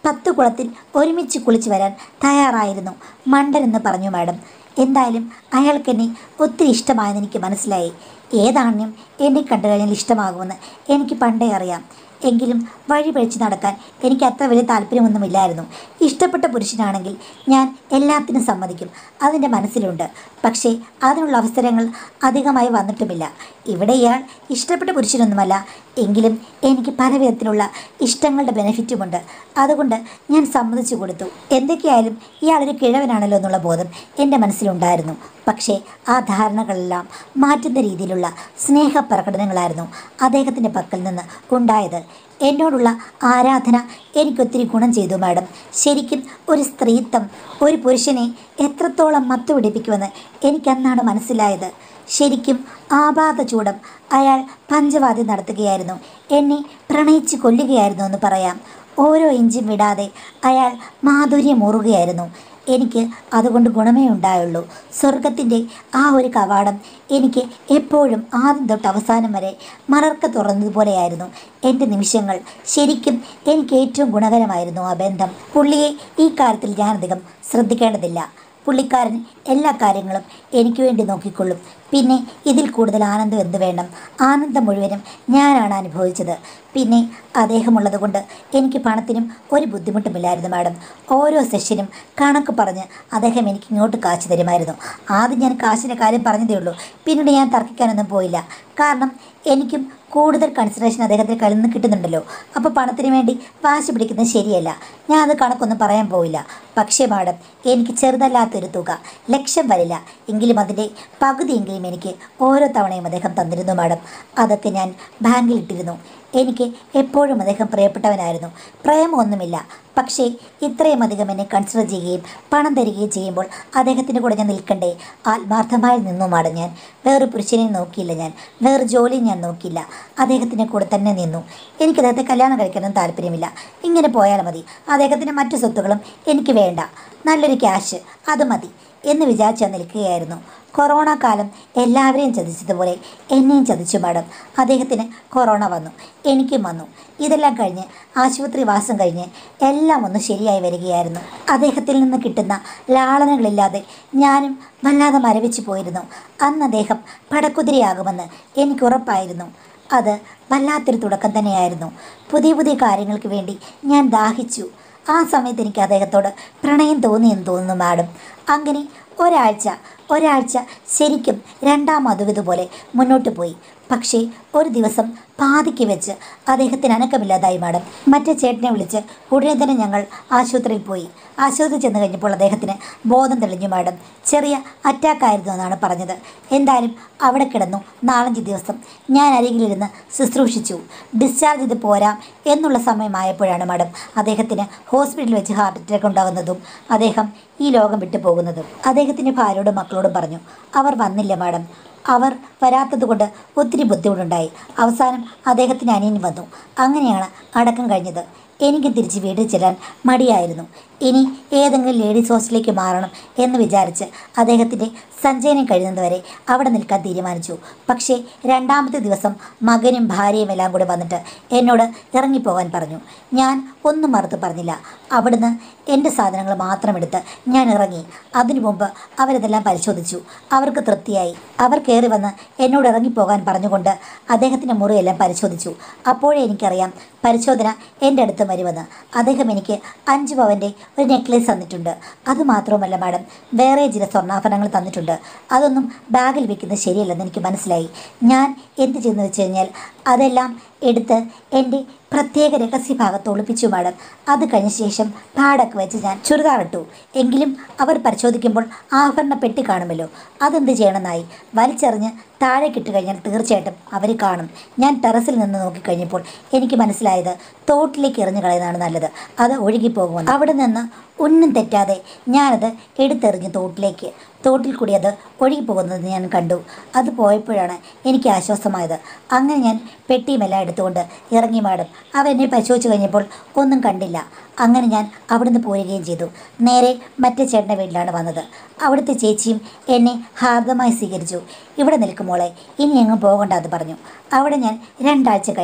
പത്ത് കുളത്തിൽ ഒരുമിച്ച് കുളിച്ചു വരാൻ തയ്യാറായിരുന്നു മണ്ടനെന്ന് പറഞ്ഞു മാഡം എന്തായാലും അയാൾക്കെന്നെ ഒത്തിരി ഇഷ്ടമായെന്ന് എനിക്ക് മനസ്സിലായി ഏതാണ്യം എന്നെ കണ്ടു കഴിഞ്ഞാൽ ഇഷ്ടമാകുമെന്ന് എനിക്ക് പണ്ടേ അറിയാം എങ്കിലും വഴി പഴിച്ച് നടക്കാൻ എനിക്ക് അത്ര വലിയ താല്പര്യമൊന്നുമില്ലായിരുന്നു ഇഷ്ടപ്പെട്ട പുരുഷനാണെങ്കിൽ ഞാൻ എല്ലാത്തിനും സമ്മതിക്കും അതിൻ്റെ മനസ്സിലുണ്ട് പക്ഷേ അതിനുള്ള അവസരങ്ങൾ അധികമായി വന്നിട്ടുമില്ല ഇവിടെ ഇയാൾ ഇഷ്ടപ്പെട്ട പുരുഷനൊന്നുമല്ല എങ്കിലും എനിക്ക് പല വിധത്തിലുള്ള ഇഷ്ടങ്ങളുടെ ബെനിഫിറ്റുമുണ്ട് അതുകൊണ്ട് ഞാൻ സമ്മതിച്ചു കൊടുത്തു എന്തൊക്കെയായാലും ഇയാളൊരു കിഴവനാണല്ലോ എന്നുള്ള ബോധം എൻ്റെ മനസ്സിലുണ്ടായിരുന്നു പക്ഷേ ആ ധാരണകളെല്ലാം മാറ്റുന്ന രീതിയിലുള്ള സ്നേഹപ്രകടനങ്ങളായിരുന്നു അദ്ദേഹത്തിൻ്റെ പക്കൽ നിന്ന് ഉണ്ടായത് എന്നോടുള്ള ആരാധന എനിക്കൊത്തിരി ഗുണം ചെയ്തു മാഡം ശരിക്കും ഒരു സ്ത്രീത്വം ഒരു പുരുഷനെ എത്രത്തോളം മത്തുപിടിപ്പിക്കുമെന്ന് എനിക്കന്നാണ് മനസ്സിലായത് ശരിക്കും ആപാത ചൂടം അയാൾ പഞ്ചവാദ്യം നടത്തുകയായിരുന്നു എന്നെ പ്രണയിച്ച് കൊല്ലുകയായിരുന്നു എന്ന് പറയാം ഓരോ ഇഞ്ചും വിടാതെ അയാൾ മാധുര്യമൂറുകയായിരുന്നു എനിക്ക് അതുകൊണ്ട് ഗുണമേ ഉണ്ടായുള്ളൂ സ്വർഗത്തിൻ്റെ ആ ഒരു കവാടം എനിക്ക് എപ്പോഴും ആദ്യം തൊട്ട് അവസാനം വരെ മലർക്ക തുറന്നതുപോലെയായിരുന്നു എൻ്റെ നിമിഷങ്ങൾ ശരിക്കും എനിക്ക് ഏറ്റവും ഗുണകരമായിരുന്നു ആ ബന്ധം പുള്ളിയെ ഈ കാര്യത്തിൽ ഞാനധികം ശ്രദ്ധിക്കേണ്ടതില്ല പുള്ളിക്കാരൻ എല്ലാ കാര്യങ്ങളും എനിക്ക് വേണ്ടി നോക്കിക്കൊള്ളും പിന്നെ ഇതിൽ കൂടുതൽ ആനന്ദം എന്ത് വേണം ആനന്ദം മുഴുവനും ഞാനാണ് അനുഭവിച്ചത് പിന്നെ അദ്ദേഹമുള്ളത് കൊണ്ട് എനിക്ക് പണത്തിനും ഒരു ബുദ്ധിമുട്ടുമില്ലായിരുന്നു മാഡം ഓരോ സെഷനും കണക്ക് പറഞ്ഞ് അദ്ദേഹം എനിക്ക് ഇങ്ങോട്ട് കാശ് തരുമായിരുന്നു ആദ്യം ഞാൻ കാശിൻ്റെ കാര്യം പറഞ്ഞതേ ഉള്ളൂ പിന്നീട് ഞാൻ തർക്കിക്കാനൊന്നും പോയില്ല കാരണം എനിക്കും കൂടുതൽ കൺസിഡറേഷൻ അദ്ദേഹത്തിന് കയ്യിൽ നിന്ന് കിട്ടുന്നുണ്ടല്ലോ അപ്പോൾ പണത്തിന് വേണ്ടി വാശി പിടിക്കുന്നത് ശരിയല്ല ഞാൻ അത് കണക്കൊന്നും പറയാൻ പോയില്ല പക്ഷേ മാഡം എനിക്ക് ചെറുതല്ലാത്തൊരു തുക ലക്ഷം വരില്ല എങ്കിലും അതിൻ്റെ പകുതിയെങ്കിലും എനിക്ക് ഓരോ തവണയും അദ്ദേഹം തന്നിരുന്നു മാഡം അതൊക്കെ ഞാൻ ബാങ്കിൽ ഇട്ടിരുന്നു എനിക്ക് എപ്പോഴും അദ്ദേഹം പ്രിയപ്പെട്ടവനായിരുന്നു പ്രേമമൊന്നുമില്ല പക്ഷേ ഇത്രയും അധികം എന്നെ കൺസിഡർ ചെയ്യുകയും പണം തരികയും ചെയ്യുമ്പോൾ അദ്ദേഹത്തിൻ്റെ കൂടെ ഞാൻ നിൽക്കണ്ടേ ആത്മാർത്ഥമായി നിന്നുമാണ് ഞാൻ വേറെ പുരുഷനെയും നോക്കിയില്ല ഞാൻ വേറെ ജോലിയും ഞാൻ നോക്കിയില്ല അദ്ദേഹത്തിൻ്റെ കൂടെ തന്നെ നിന്നു എനിക്ക് അദ്ദേഹത്തെ കല്യാണം കഴിക്കാനൊന്നും താല്പര്യമില്ല ഇങ്ങനെ പോയാൽ മതി അദ്ദേഹത്തിൻ്റെ മറ്റു സ്വത്തുക്കളും എനിക്ക് വേണ്ട നല്ലൊരു ക്യാഷ് അത് മതി എന്ന് വിചാരിച്ച് ഞാൻ നിൽക്കുകയായിരുന്നു കൊറോണ കാലം എല്ലാവരെയും ചതിച്ചതുപോലെ എന്നെയും ചതിച്ചു മാഡം അദ്ദേഹത്തിന് കൊറോണ വന്നു എനിക്കും വന്നു ഇതെല്ലാം കഴിഞ്ഞ് ആശുപത്രി വാസം കഴിഞ്ഞ് എല്ലാം ഒന്ന് ശരിയായി വരികയായിരുന്നു അദ്ദേഹത്തിൽ നിന്ന് കിട്ടുന്ന ലാളനകളില്ലാതെ ഞാനും വല്ലാതെ മരവിച്ചു പോയിരുന്നു അന്ന് അദ്ദേഹം പടക്കുതിരയാകുമെന്ന് എനിക്ക് ഉറപ്പായിരുന്നു അത് വല്ലാത്തൊരു തുടക്കം തന്നെയായിരുന്നു പുതിയ പുതിയ കാര്യങ്ങൾക്ക് വേണ്ടി ഞാൻ ദാഹിച്ചു ആ സമയത്ത് എനിക്ക് അദ്ദേഹത്തോട് പ്രണയം തോന്നിയെന്ന് തോന്നുന്നു മാഡം അങ്ങനെ ഒരാഴ്ച ഒരാഴ്ച ശരിക്കും രണ്ടാം മധുവിതുപോലെ മുന്നോട്ട് പോയി പക്ഷേ ഒരു ദിവസം പാതിക്ക് വെച്ച് അദ്ദേഹത്തിന് അനക്കമില്ലാതായി മാഡം മറ്റേ ചേട്ടനെ വിളിച്ച് ഉടനെ തന്നെ ഞങ്ങൾ ആശുപത്രിയിൽ പോയി ആശുപത്രി ചെന്ന് കഴിഞ്ഞപ്പോൾ അദ്ദേഹത്തിന് ബോധം തെളിഞ്ഞു മാഡം ചെറിയ അറ്റാക്ക് ആയിരുന്നു എന്നാണ് പറഞ്ഞത് എന്തായാലും അവിടെ കിടന്നു നാലഞ്ച് ദിവസം ഞാൻ അരികിലിരുന്ന് ശുശ്രൂഷിച്ചു ഡിസ്ചാർജ് ചെയ്ത് പോരാം എന്നുള്ള സമയമായപ്പോഴാണ് മാഡം അദ്ദേഹത്തിന് ഹോസ്പിറ്റലിൽ വെച്ച് ഹാർട്ട് അറ്റാക്ക് ഉണ്ടാകുന്നതും അദ്ദേഹം ഈ ലോകം വിട്ടു പോകുന്നതും അദ്ദേഹത്തിൻ്റെ ഭാര്യയോടും മക്കളോടും പറഞ്ഞു അവർ വന്നില്ല മാഡം അവർ വരാത്തത് കൊണ്ട് ഒത്തിരി ബുദ്ധിമുട്ടുണ്ടായി അവസാനം അദ്ദേഹത്തിന് അനിയൻ വന്നു അങ്ങനെയാണ് അടക്കം കഴിഞ്ഞത് എനിക്ക് തിരിച്ച് വീട്ടിൽ ചെല്ലാൻ മടിയായിരുന്നു ഇനി ഏതെങ്കിലും ലേഡീസ് ഹോസ്റ്റലിലേക്ക് മാറണം എന്ന് വിചാരിച്ച് അദ്ദേഹത്തിൻ്റെ സഞ്ചയനം കഴിയുന്നതുവരെ അവിടെ നിൽക്കാൻ തീരുമാനിച്ചു പക്ഷേ രണ്ടാമത്തെ ദിവസം മകനും ഭാര്യയും എല്ലാം കൂടെ വന്നിട്ട് എന്നോട് ഇറങ്ങിപ്പോകാൻ പറഞ്ഞു ഞാൻ ഒന്നും മറുത്ത് പറഞ്ഞില്ല അവിടുന്ന് എൻ്റെ സാധനങ്ങൾ മാത്രം എടുത്ത് ഞാൻ ഇറങ്ങി അതിനു മുമ്പ് അവരതെല്ലാം പരിശോധിച്ചു അവർക്ക് തൃപ്തിയായി അവർ കയറി വന്ന് എന്നോട് ഇറങ്ങിപ്പോകാൻ പറഞ്ഞുകൊണ്ട് അദ്ദേഹത്തിൻ്റെ മുറിയെല്ലാം പരിശോധിച്ചു അപ്പോഴേ എനിക്കറിയാം പരിശോധന എൻ്റെ അടുത്ത് വരുമെന്ന് അദ്ദേഹം എനിക്ക് അഞ്ച് പവൻ്റെ ഒരു നെക്ലേസ് തന്നിട്ടുണ്ട് അതുമാത്രവുമല്ല മാഡം വേറെ ചില സ്വർണ്ണാഭരണങ്ങൾ തന്നിട്ടുണ്ട് അതൊന്നും ബാഗിൽ വെക്കുന്നത് ശരിയല്ലെന്ന് എനിക്ക് മനസ്സിലായി ഞാൻ എന്ത് ചെയ്യുന്നു വെച്ച് കഴിഞ്ഞാൽ അതെല്ലാം എടുത്ത് എൻ്റെ പ്രത്യേക രഹസ്യ ഭാഗത്ത് ഒളിപ്പിച്ചു മാഡം അത് കഴിഞ്ഞ ശേഷം പാടൊക്കെ വെച്ച് ഞാൻ ചുരിദാറിട്ടു എങ്കിലും അവർ പരിശോധിക്കുമ്പോൾ ആഭരണ പെട്ടി കാണുമല്ലോ അതെന്ത് ചെയ്യണമെന്നായി വലിച്ചെറിഞ്ഞ് താഴേക്കിട്ട് കഴിഞ്ഞാൽ തീർച്ചയായിട്ടും അവർ കാണും ഞാൻ ടെറസിൽ നിന്ന് നോക്കിക്കഴിഞ്ഞപ്പോൾ എനിക്ക് മനസ്സിലായത് തോട്ടിലേക്ക് എറിഞ്ഞു കളയുന്നതാണ് നല്ലത് അത് ഒഴുകിപ്പോകുമെന്ന് അവിടെ നിന്ന് ഒന്നും തെറ്റാതെ ഞാനത് എടുത്തെറിഞ്ഞു തോട്ടിലേക്ക് തോട്ടിൽ കൂടി അത് ഒഴുകിപ്പോകുന്നത് ഞാൻ കണ്ടു അത് പോയപ്പോഴാണ് എനിക്ക് ആശ്വാസമായത് അങ്ങനെ ഞാൻ പെട്ടിയുമെല്ലാം എടുത്തുകൊണ്ട് ഇറങ്ങി മാഡം അവരെന്നെ പരിശോധിച്ച് കഴിഞ്ഞപ്പോൾ ഒന്നും കണ്ടില്ല അങ്ങനെ ഞാൻ അവിടുന്ന് പോരുകയും ചെയ്തു നേരെ മറ്റേ ചേട്ടൻ്റെ വീട്ടിലാണ് വന്നത് അവിടുത്തെ ചേച്ചിയും എന്നെ ഹാർദമായി സ്വീകരിച്ചു ഇവിടെ നിൽക്കും മോളെ ഇനി എങ്ങും പോകണ്ട എന്ന് പറഞ്ഞു അവിടെ ഞാൻ രണ്ടാഴ്ച കഴിഞ്ഞു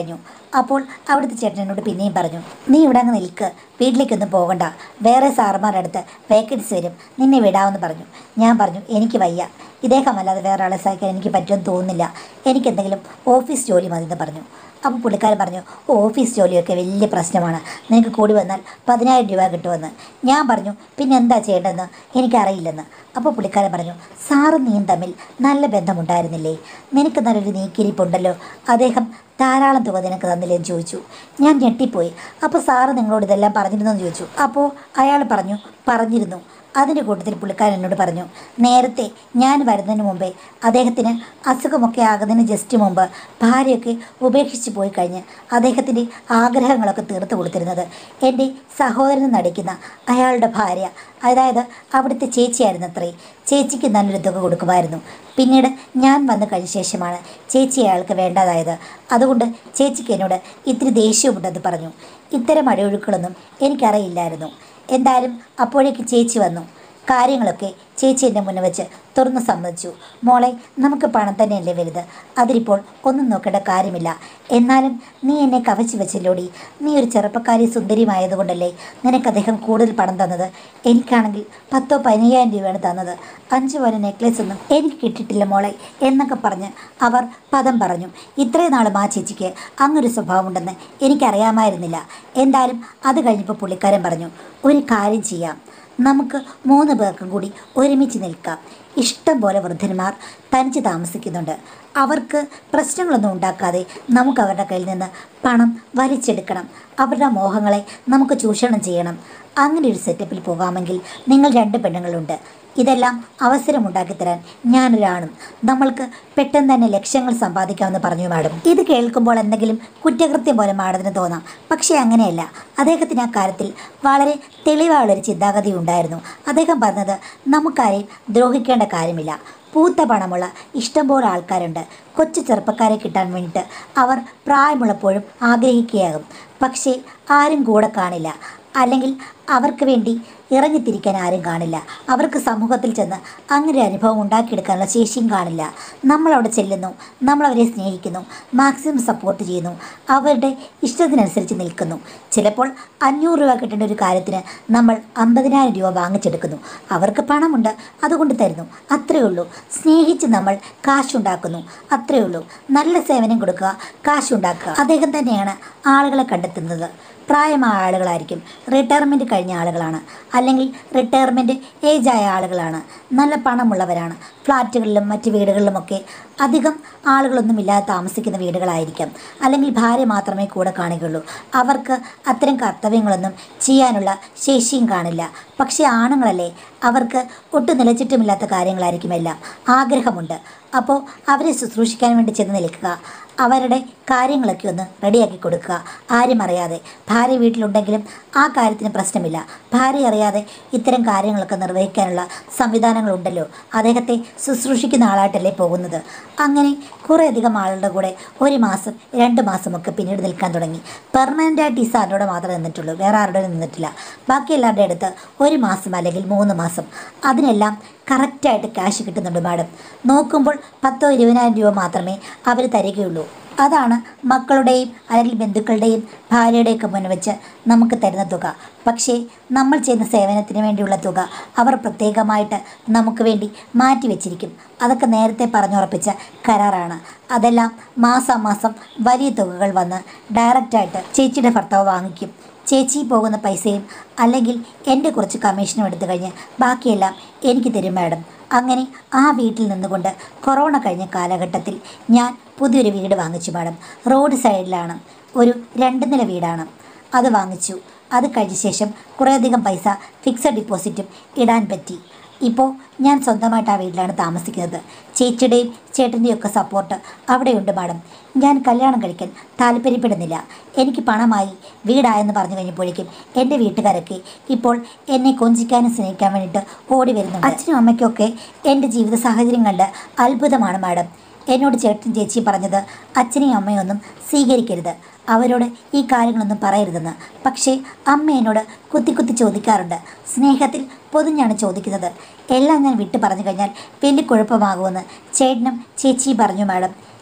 അപ്പോൾ അവിടുത്തെ ചേട്ടൻ എന്നോട് പിന്നെയും പറഞ്ഞു നീ ഇവിടെ അങ്ങ് നിൽക്ക് വീട്ടിലേക്കൊന്നും പോകണ്ട വേറെ സാറുമാരുടെ അടുത്ത് വേക്കൻസി വരും നിന്നെ വിടാമെന്ന് പറഞ്ഞു ഞാൻ പറഞ്ഞു എനിക്ക് വയ്യ ഇദ്ദേഹമല്ലാതെ വേറെ ആളെ സഹായിക്കാൻ എനിക്ക് പറ്റുമെന്ന് തോന്നുന്നില്ല എനിക്കെന്തെങ്കിലും ഓഫീസ് ജോലി മതി എന്ന് പറഞ്ഞു അപ്പോൾ പുള്ളിക്കാരൻ പറഞ്ഞു "ഓ, ഓഫീസ് ജോലിയൊക്കെ വലിയ പ്രശ്നമാണ് നിനക്ക് കൂടി വന്നാൽ പതിനായിരം രൂപ കിട്ടുമെന്ന് ഞാൻ പറഞ്ഞു പിന്നെ എന്താ ചെയ്യേണ്ടതെന്ന് എനിക്കറിയില്ലെന്ന് അപ്പോൾ പുള്ളിക്കാരൻ പറഞ്ഞു സാറും നീയും തമ്മിൽ നല്ല ബന്ധമുണ്ടായിരുന്നില്ലേ നിനക്ക് നല്ലൊരു നീക്കിരിപ്പുണ്ടല്ലോ അദ്ദേഹം ധാരാളം തുക നിനക്ക് തന്നില്ലേ എന്ന് ചോദിച്ചു ഞാൻ ഞെട്ടിപ്പോയി അപ്പോൾ സാറ് നിങ്ങളോട് ഇതെല്ലാം പറഞ്ഞിരുന്നു എന്ന് ചോദിച്ചു അപ്പോൾ അയാൾ പറഞ്ഞു പറഞ്ഞിരുന്നു അതിൻ്റെ കൂട്ടത്തിൽ പുള്ളിക്കാരൻ എന്നോട് പറഞ്ഞു നേരത്തെ ഞാൻ വരുന്നതിന് മുമ്പേ അദ്ദേഹത്തിന് അസുഖമൊക്കെ ആകുന്നതിന് ജസ്റ്റ് മുമ്പ് ഭാര്യയൊക്കെ ഉപേക്ഷിച്ച് പോയി കഴിഞ്ഞ് അദ്ദേഹത്തിൻ്റെ ആഗ്രഹങ്ങളൊക്കെ തീർത്തു കൊടുത്തിരുന്നത് എൻ്റെ സഹോദരൻ നടിക്കുന്ന അയാളുടെ ഭാര്യ അതായത് അവിടുത്തെ ചേച്ചിയായിരുന്നു അത്രേ ചേച്ചിക്ക് നല്ലൊരു തുക കൊടുക്കുമായിരുന്നു പിന്നീട് ഞാൻ വന്നു കഴിഞ്ഞ ശേഷമാണ് ചേച്ചി അയാൾക്ക് വേണ്ടതായത് അതുകൊണ്ട് ചേച്ചിക്ക് എന്നോട് ഇത്തിരി ദേഷ്യമുണ്ടെന്ന് പറഞ്ഞു ഇത്തരം അടിയൊഴുക്കുകളൊന്നും എനിക്കറിയില്ലായിരുന്നു എന്തായാലും അപ്പോഴേക്ക് ചേച്ചി വന്നു കാര്യങ്ങളൊക്കെ ചേച്ചി എൻ്റെ മുന്നിൽ വെച്ച് തുറന്നു സമ്മതിച്ചു മോളെ നമുക്ക് പണം തന്നെയല്ലേ വലുത് അതിലിപ്പോൾ ഒന്നും നോക്കേണ്ട കാര്യമില്ല എന്നാലും നീ എന്നെ കവച്ചു വെച്ചല്ലോടി നീ ഒരു ചെറുപ്പക്കാരി സുന്ദരിയുമായതുകൊണ്ടല്ലേ നിനക്ക് അദ്ദേഹം കൂടുതൽ പണം തന്നത് എനിക്കാണെങ്കിൽ പത്തോ പതിനയ്യായിരം രൂപയാണ് തന്നത് അഞ്ച് പവന് നെക്ലേസ് ഒന്നും എനിക്ക് കിട്ടിയിട്ടില്ല മോളെ എന്നൊക്കെ പറഞ്ഞ് അവർ പദം പറഞ്ഞു ഇത്രയും നാളും ആ ചേച്ചിക്ക് അങ്ങൊരു സ്വഭാവമുണ്ടെന്ന് എനിക്കറിയാമായിരുന്നില്ല എന്തായാലും അത് കഴിഞ്ഞപ്പോൾ പുള്ളിക്കാരൻ പറഞ്ഞു ഒരു കാര്യം ചെയ്യാം നമുക്ക് മൂന്ന് പേർക്കും കൂടി ഒരുമിച്ച് നിൽക്കാം ഇഷ്ടം പോലെ വൃദ്ധന്മാർ തനിച്ച് താമസിക്കുന്നുണ്ട് അവർക്ക് പ്രശ്നങ്ങളൊന്നും ഉണ്ടാക്കാതെ നമുക്ക് അവരുടെ കയ്യിൽ നിന്ന് പണം വലിച്ചെടുക്കണം അവരുടെ മോഹങ്ങളെ നമുക്ക് ചൂഷണം ചെയ്യണം അങ്ങനെ ഒരു സെറ്റപ്പിൽ പോകാമെങ്കിൽ നിങ്ങൾ രണ്ട് പെണ്ണുങ്ങളുണ്ട് ഇതെല്ലാം അവസരമുണ്ടാക്കി തരാൻ ഞാനൊരാണും നമ്മൾക്ക് പെട്ടെന്ന് തന്നെ ലക്ഷ്യങ്ങൾ സമ്പാദിക്കാമെന്ന് പറഞ്ഞു മാഡം ഇത് കേൾക്കുമ്പോൾ എന്തെങ്കിലും കുറ്റകൃത്യം പോലെ മാഡത്തിന് തോന്നാം പക്ഷേ അങ്ങനെയല്ല അദ്ദേഹത്തിന് ആ കാര്യത്തിൽ വളരെ തെളിവായുള്ളൊരു ചിന്താഗതി ഉണ്ടായിരുന്നു അദ്ദേഹം പറഞ്ഞത് നമുക്കാരെയും ദ്രോഹിക്കേണ്ട കാര്യമില്ല പൂത്ത പണമുള്ള ഇഷ്ടംപോലെ ആൾക്കാരുണ്ട് കൊച്ചു ചെറുപ്പക്കാരെ കിട്ടാൻ വേണ്ടിയിട്ട് അവർ പ്രായമുള്ളപ്പോഴും ആഗ്രഹിക്കുകയാകും പക്ഷേ ആരും കൂടെ കാണില്ല അല്ലെങ്കിൽ അവർക്ക് വേണ്ടി ഇറങ്ങിത്തിരിക്കാൻ ആരും കാണില്ല അവർക്ക് സമൂഹത്തിൽ ചെന്ന് അങ്ങനെ ഒരു അനുഭവം ഉണ്ടാക്കിയെടുക്കാനുള്ള ശേഷിയും കാണില്ല നമ്മളവിടെ ചെല്ലുന്നു നമ്മളവരെ സ്നേഹിക്കുന്നു മാക്സിമം സപ്പോർട്ട് ചെയ്യുന്നു അവരുടെ ഇഷ്ടത്തിനനുസരിച്ച് നിൽക്കുന്നു ചിലപ്പോൾ അഞ്ഞൂറ് രൂപ കിട്ടേണ്ട ഒരു കാര്യത്തിന് നമ്മൾ അമ്പതിനായിരം രൂപ വാങ്ങിച്ചെടുക്കുന്നു അവർക്ക് പണമുണ്ട് അതുകൊണ്ട് തരുന്നു അത്രയേ ഉള്ളൂ സ്നേഹിച്ച് നമ്മൾ കാശുണ്ടാക്കുന്നു അത്രയേ ഉള്ളൂ നല്ല സേവനം കൊടുക്കുക കാശുണ്ടാക്കുക അദ്ദേഹം തന്നെയാണ് ആളുകളെ കണ്ടെത്തുന്നത് പ്രായമായ ആളുകളായിരിക്കും റിട്ടയർമെൻറ്റ് കഴിഞ്ഞ ആളുകളാണ് അല്ലെങ്കിൽ റിട്ടയർമെൻറ്റ് ഏജായ ആളുകളാണ് നല്ല പണമുള്ളവരാണ് ഫ്ലാറ്റുകളിലും മറ്റ് വീടുകളിലുമൊക്കെ അധികം ആളുകളൊന്നും ഇല്ലാതെ താമസിക്കുന്ന വീടുകളായിരിക്കാം അല്ലെങ്കിൽ ഭാര്യ മാത്രമേ കൂടെ കാണുകയുള്ളൂ അവർക്ക് അത്തരം കർത്തവ്യങ്ങളൊന്നും ചെയ്യാനുള്ള ശേഷിയും കാണില്ല പക്ഷേ ആണുങ്ങളല്ലേ അവർക്ക് ഒട്ടും നിലച്ചിട്ടുമില്ലാത്ത കാര്യങ്ങളായിരിക്കും എല്ലാം ആഗ്രഹമുണ്ട് അപ്പോൾ അവരെ ശുശ്രൂഷിക്കാൻ വേണ്ടി ചെന്ന് നിൽക്കുക അവരുടെ കാര്യങ്ങളൊക്കെ ഒന്ന് റെഡിയാക്കി കൊടുക്കുക ആരും അറിയാതെ ഭാര്യ വീട്ടിലുണ്ടെങ്കിലും ആ കാര്യത്തിന് പ്രശ്നമില്ല ഭാര്യ അറിയാതെ ഇത്തരം കാര്യങ്ങളൊക്കെ നിർവഹിക്കാനുള്ള സംവിധാനങ്ങളുണ്ടല്ലോ അദ്ദേഹത്തെ ശുശ്രൂഷിക്കുന്ന ആളായിട്ടല്ലേ പോകുന്നത് അങ്ങനെ കുറേയധികം ആളുകളുടെ കൂടെ ഒരു മാസം രണ്ട് മാസമൊക്കെ പിന്നീട് നിൽക്കാൻ തുടങ്ങി പെർമനൻ്റ് ആയിട്ട് ഈ സാറിനോട് മാത്രമേ നിന്നിട്ടുള്ളൂ വേറെ ആരുടെ നിന്നിട്ടില്ല ബാക്കി എല്ലാവരുടെ അടുത്ത് ഒരു മാസം അല്ലെങ്കിൽ മൂന്ന് മാസം അതിനെല്ലാം കറക്റ്റായിട്ട് ക്യാഷ് കിട്ടുന്നുണ്ട് മാഡം നോക്കുമ്പോൾ പത്തോ ഇരുപതിനായിരം രൂപ മാത്രമേ അവർ തരികയുള്ളൂ അതാണ് മക്കളുടെയും അല്ലെങ്കിൽ ബന്ധുക്കളുടെയും ഭാര്യയുടെയൊക്കെ മുന്നിൽ വെച്ച് നമുക്ക് തരുന്ന തുക പക്ഷേ നമ്മൾ ചെയ്യുന്ന സേവനത്തിന് വേണ്ടിയുള്ള തുക അവർ പ്രത്യേകമായിട്ട് നമുക്ക് വേണ്ടി മാറ്റി വെച്ചിരിക്കും അതൊക്കെ നേരത്തെ പറഞ്ഞുറപ്പിച്ച കരാറാണ് അതെല്ലാം മാസാമാസം വലിയ തുകകൾ വന്ന് ഡയറക്റ്റായിട്ട് ചേച്ചിയുടെ ഭർത്താവ് വാങ്ങിക്കും ചേച്ചി പോകുന്ന പൈസയും അല്ലെങ്കിൽ എൻ്റെ കുറച്ച് കമ്മീഷനും എടുത്തു കഴിഞ്ഞ് ബാക്കിയെല്ലാം എനിക്ക് തരും മാഡം അങ്ങനെ ആ വീട്ടിൽ നിന്നുകൊണ്ട് കൊറോണ കഴിഞ്ഞ കാലഘട്ടത്തിൽ ഞാൻ പുതിയൊരു വീട് വാങ്ങിച്ചു മാഡം റോഡ് സൈഡിലാണ് ഒരു രണ്ട് നില വീടാണ് അത് വാങ്ങിച്ചു അത് കഴിഞ്ഞ ശേഷം കുറേയധികം പൈസ ഫിക്സഡ് ഡിപ്പോസിറ്റും ഇടാൻ പറ്റി ഇപ്പോൾ ഞാൻ സ്വന്തമായിട്ട് ആ വീട്ടിലാണ് താമസിക്കുന്നത് ചേച്ചിയുടെയും ചേട്ടൻ്റെയും ഒക്കെ സപ്പോർട്ട് അവിടെയുണ്ട് മാഡം ഞാൻ കല്യാണം കഴിക്കാൻ താല്പര്യപ്പെടുന്നില്ല എനിക്ക് പണമായി വീടായെന്ന് പറഞ്ഞു കഴിഞ്ഞപ്പോഴേക്കും എൻ്റെ വീട്ടുകാരൊക്കെ ഇപ്പോൾ എന്നെ കൊഞ്ചിക്കാനും സ്നേഹിക്കാൻ വേണ്ടിയിട്ട് ഓടി വരുന്നുണ്ട് അച്ഛനും അമ്മയ്ക്കൊക്കെ എൻ്റെ ജീവിത സാഹചര്യം കണ്ട് അത്ഭുതമാണ് മാഡം എന്നോട് ചേട്ടൻ ചേച്ചി പറഞ്ഞത് അച്ഛനെയും അമ്മയും ഒന്നും സ്വീകരിക്കരുത് അവരോട് ഈ കാര്യങ്ങളൊന്നും പറയരുതെന്ന് പക്ഷേ അമ്മ എന്നോട് കുത്തി കുത്തി ചോദിക്കാറുണ്ട് സ്നേഹത്തിൽ പൊതിഞ്ഞാണ് ചോദിക്കുന്നത് എല്ലാം ഞാൻ വിട്ടു പറഞ്ഞു കഴിഞ്ഞാൽ വലിയ കുഴപ്പമാകുമെന്ന് ചേട്ടനും ചേച്ചിയും പറഞ്ഞു മാഡം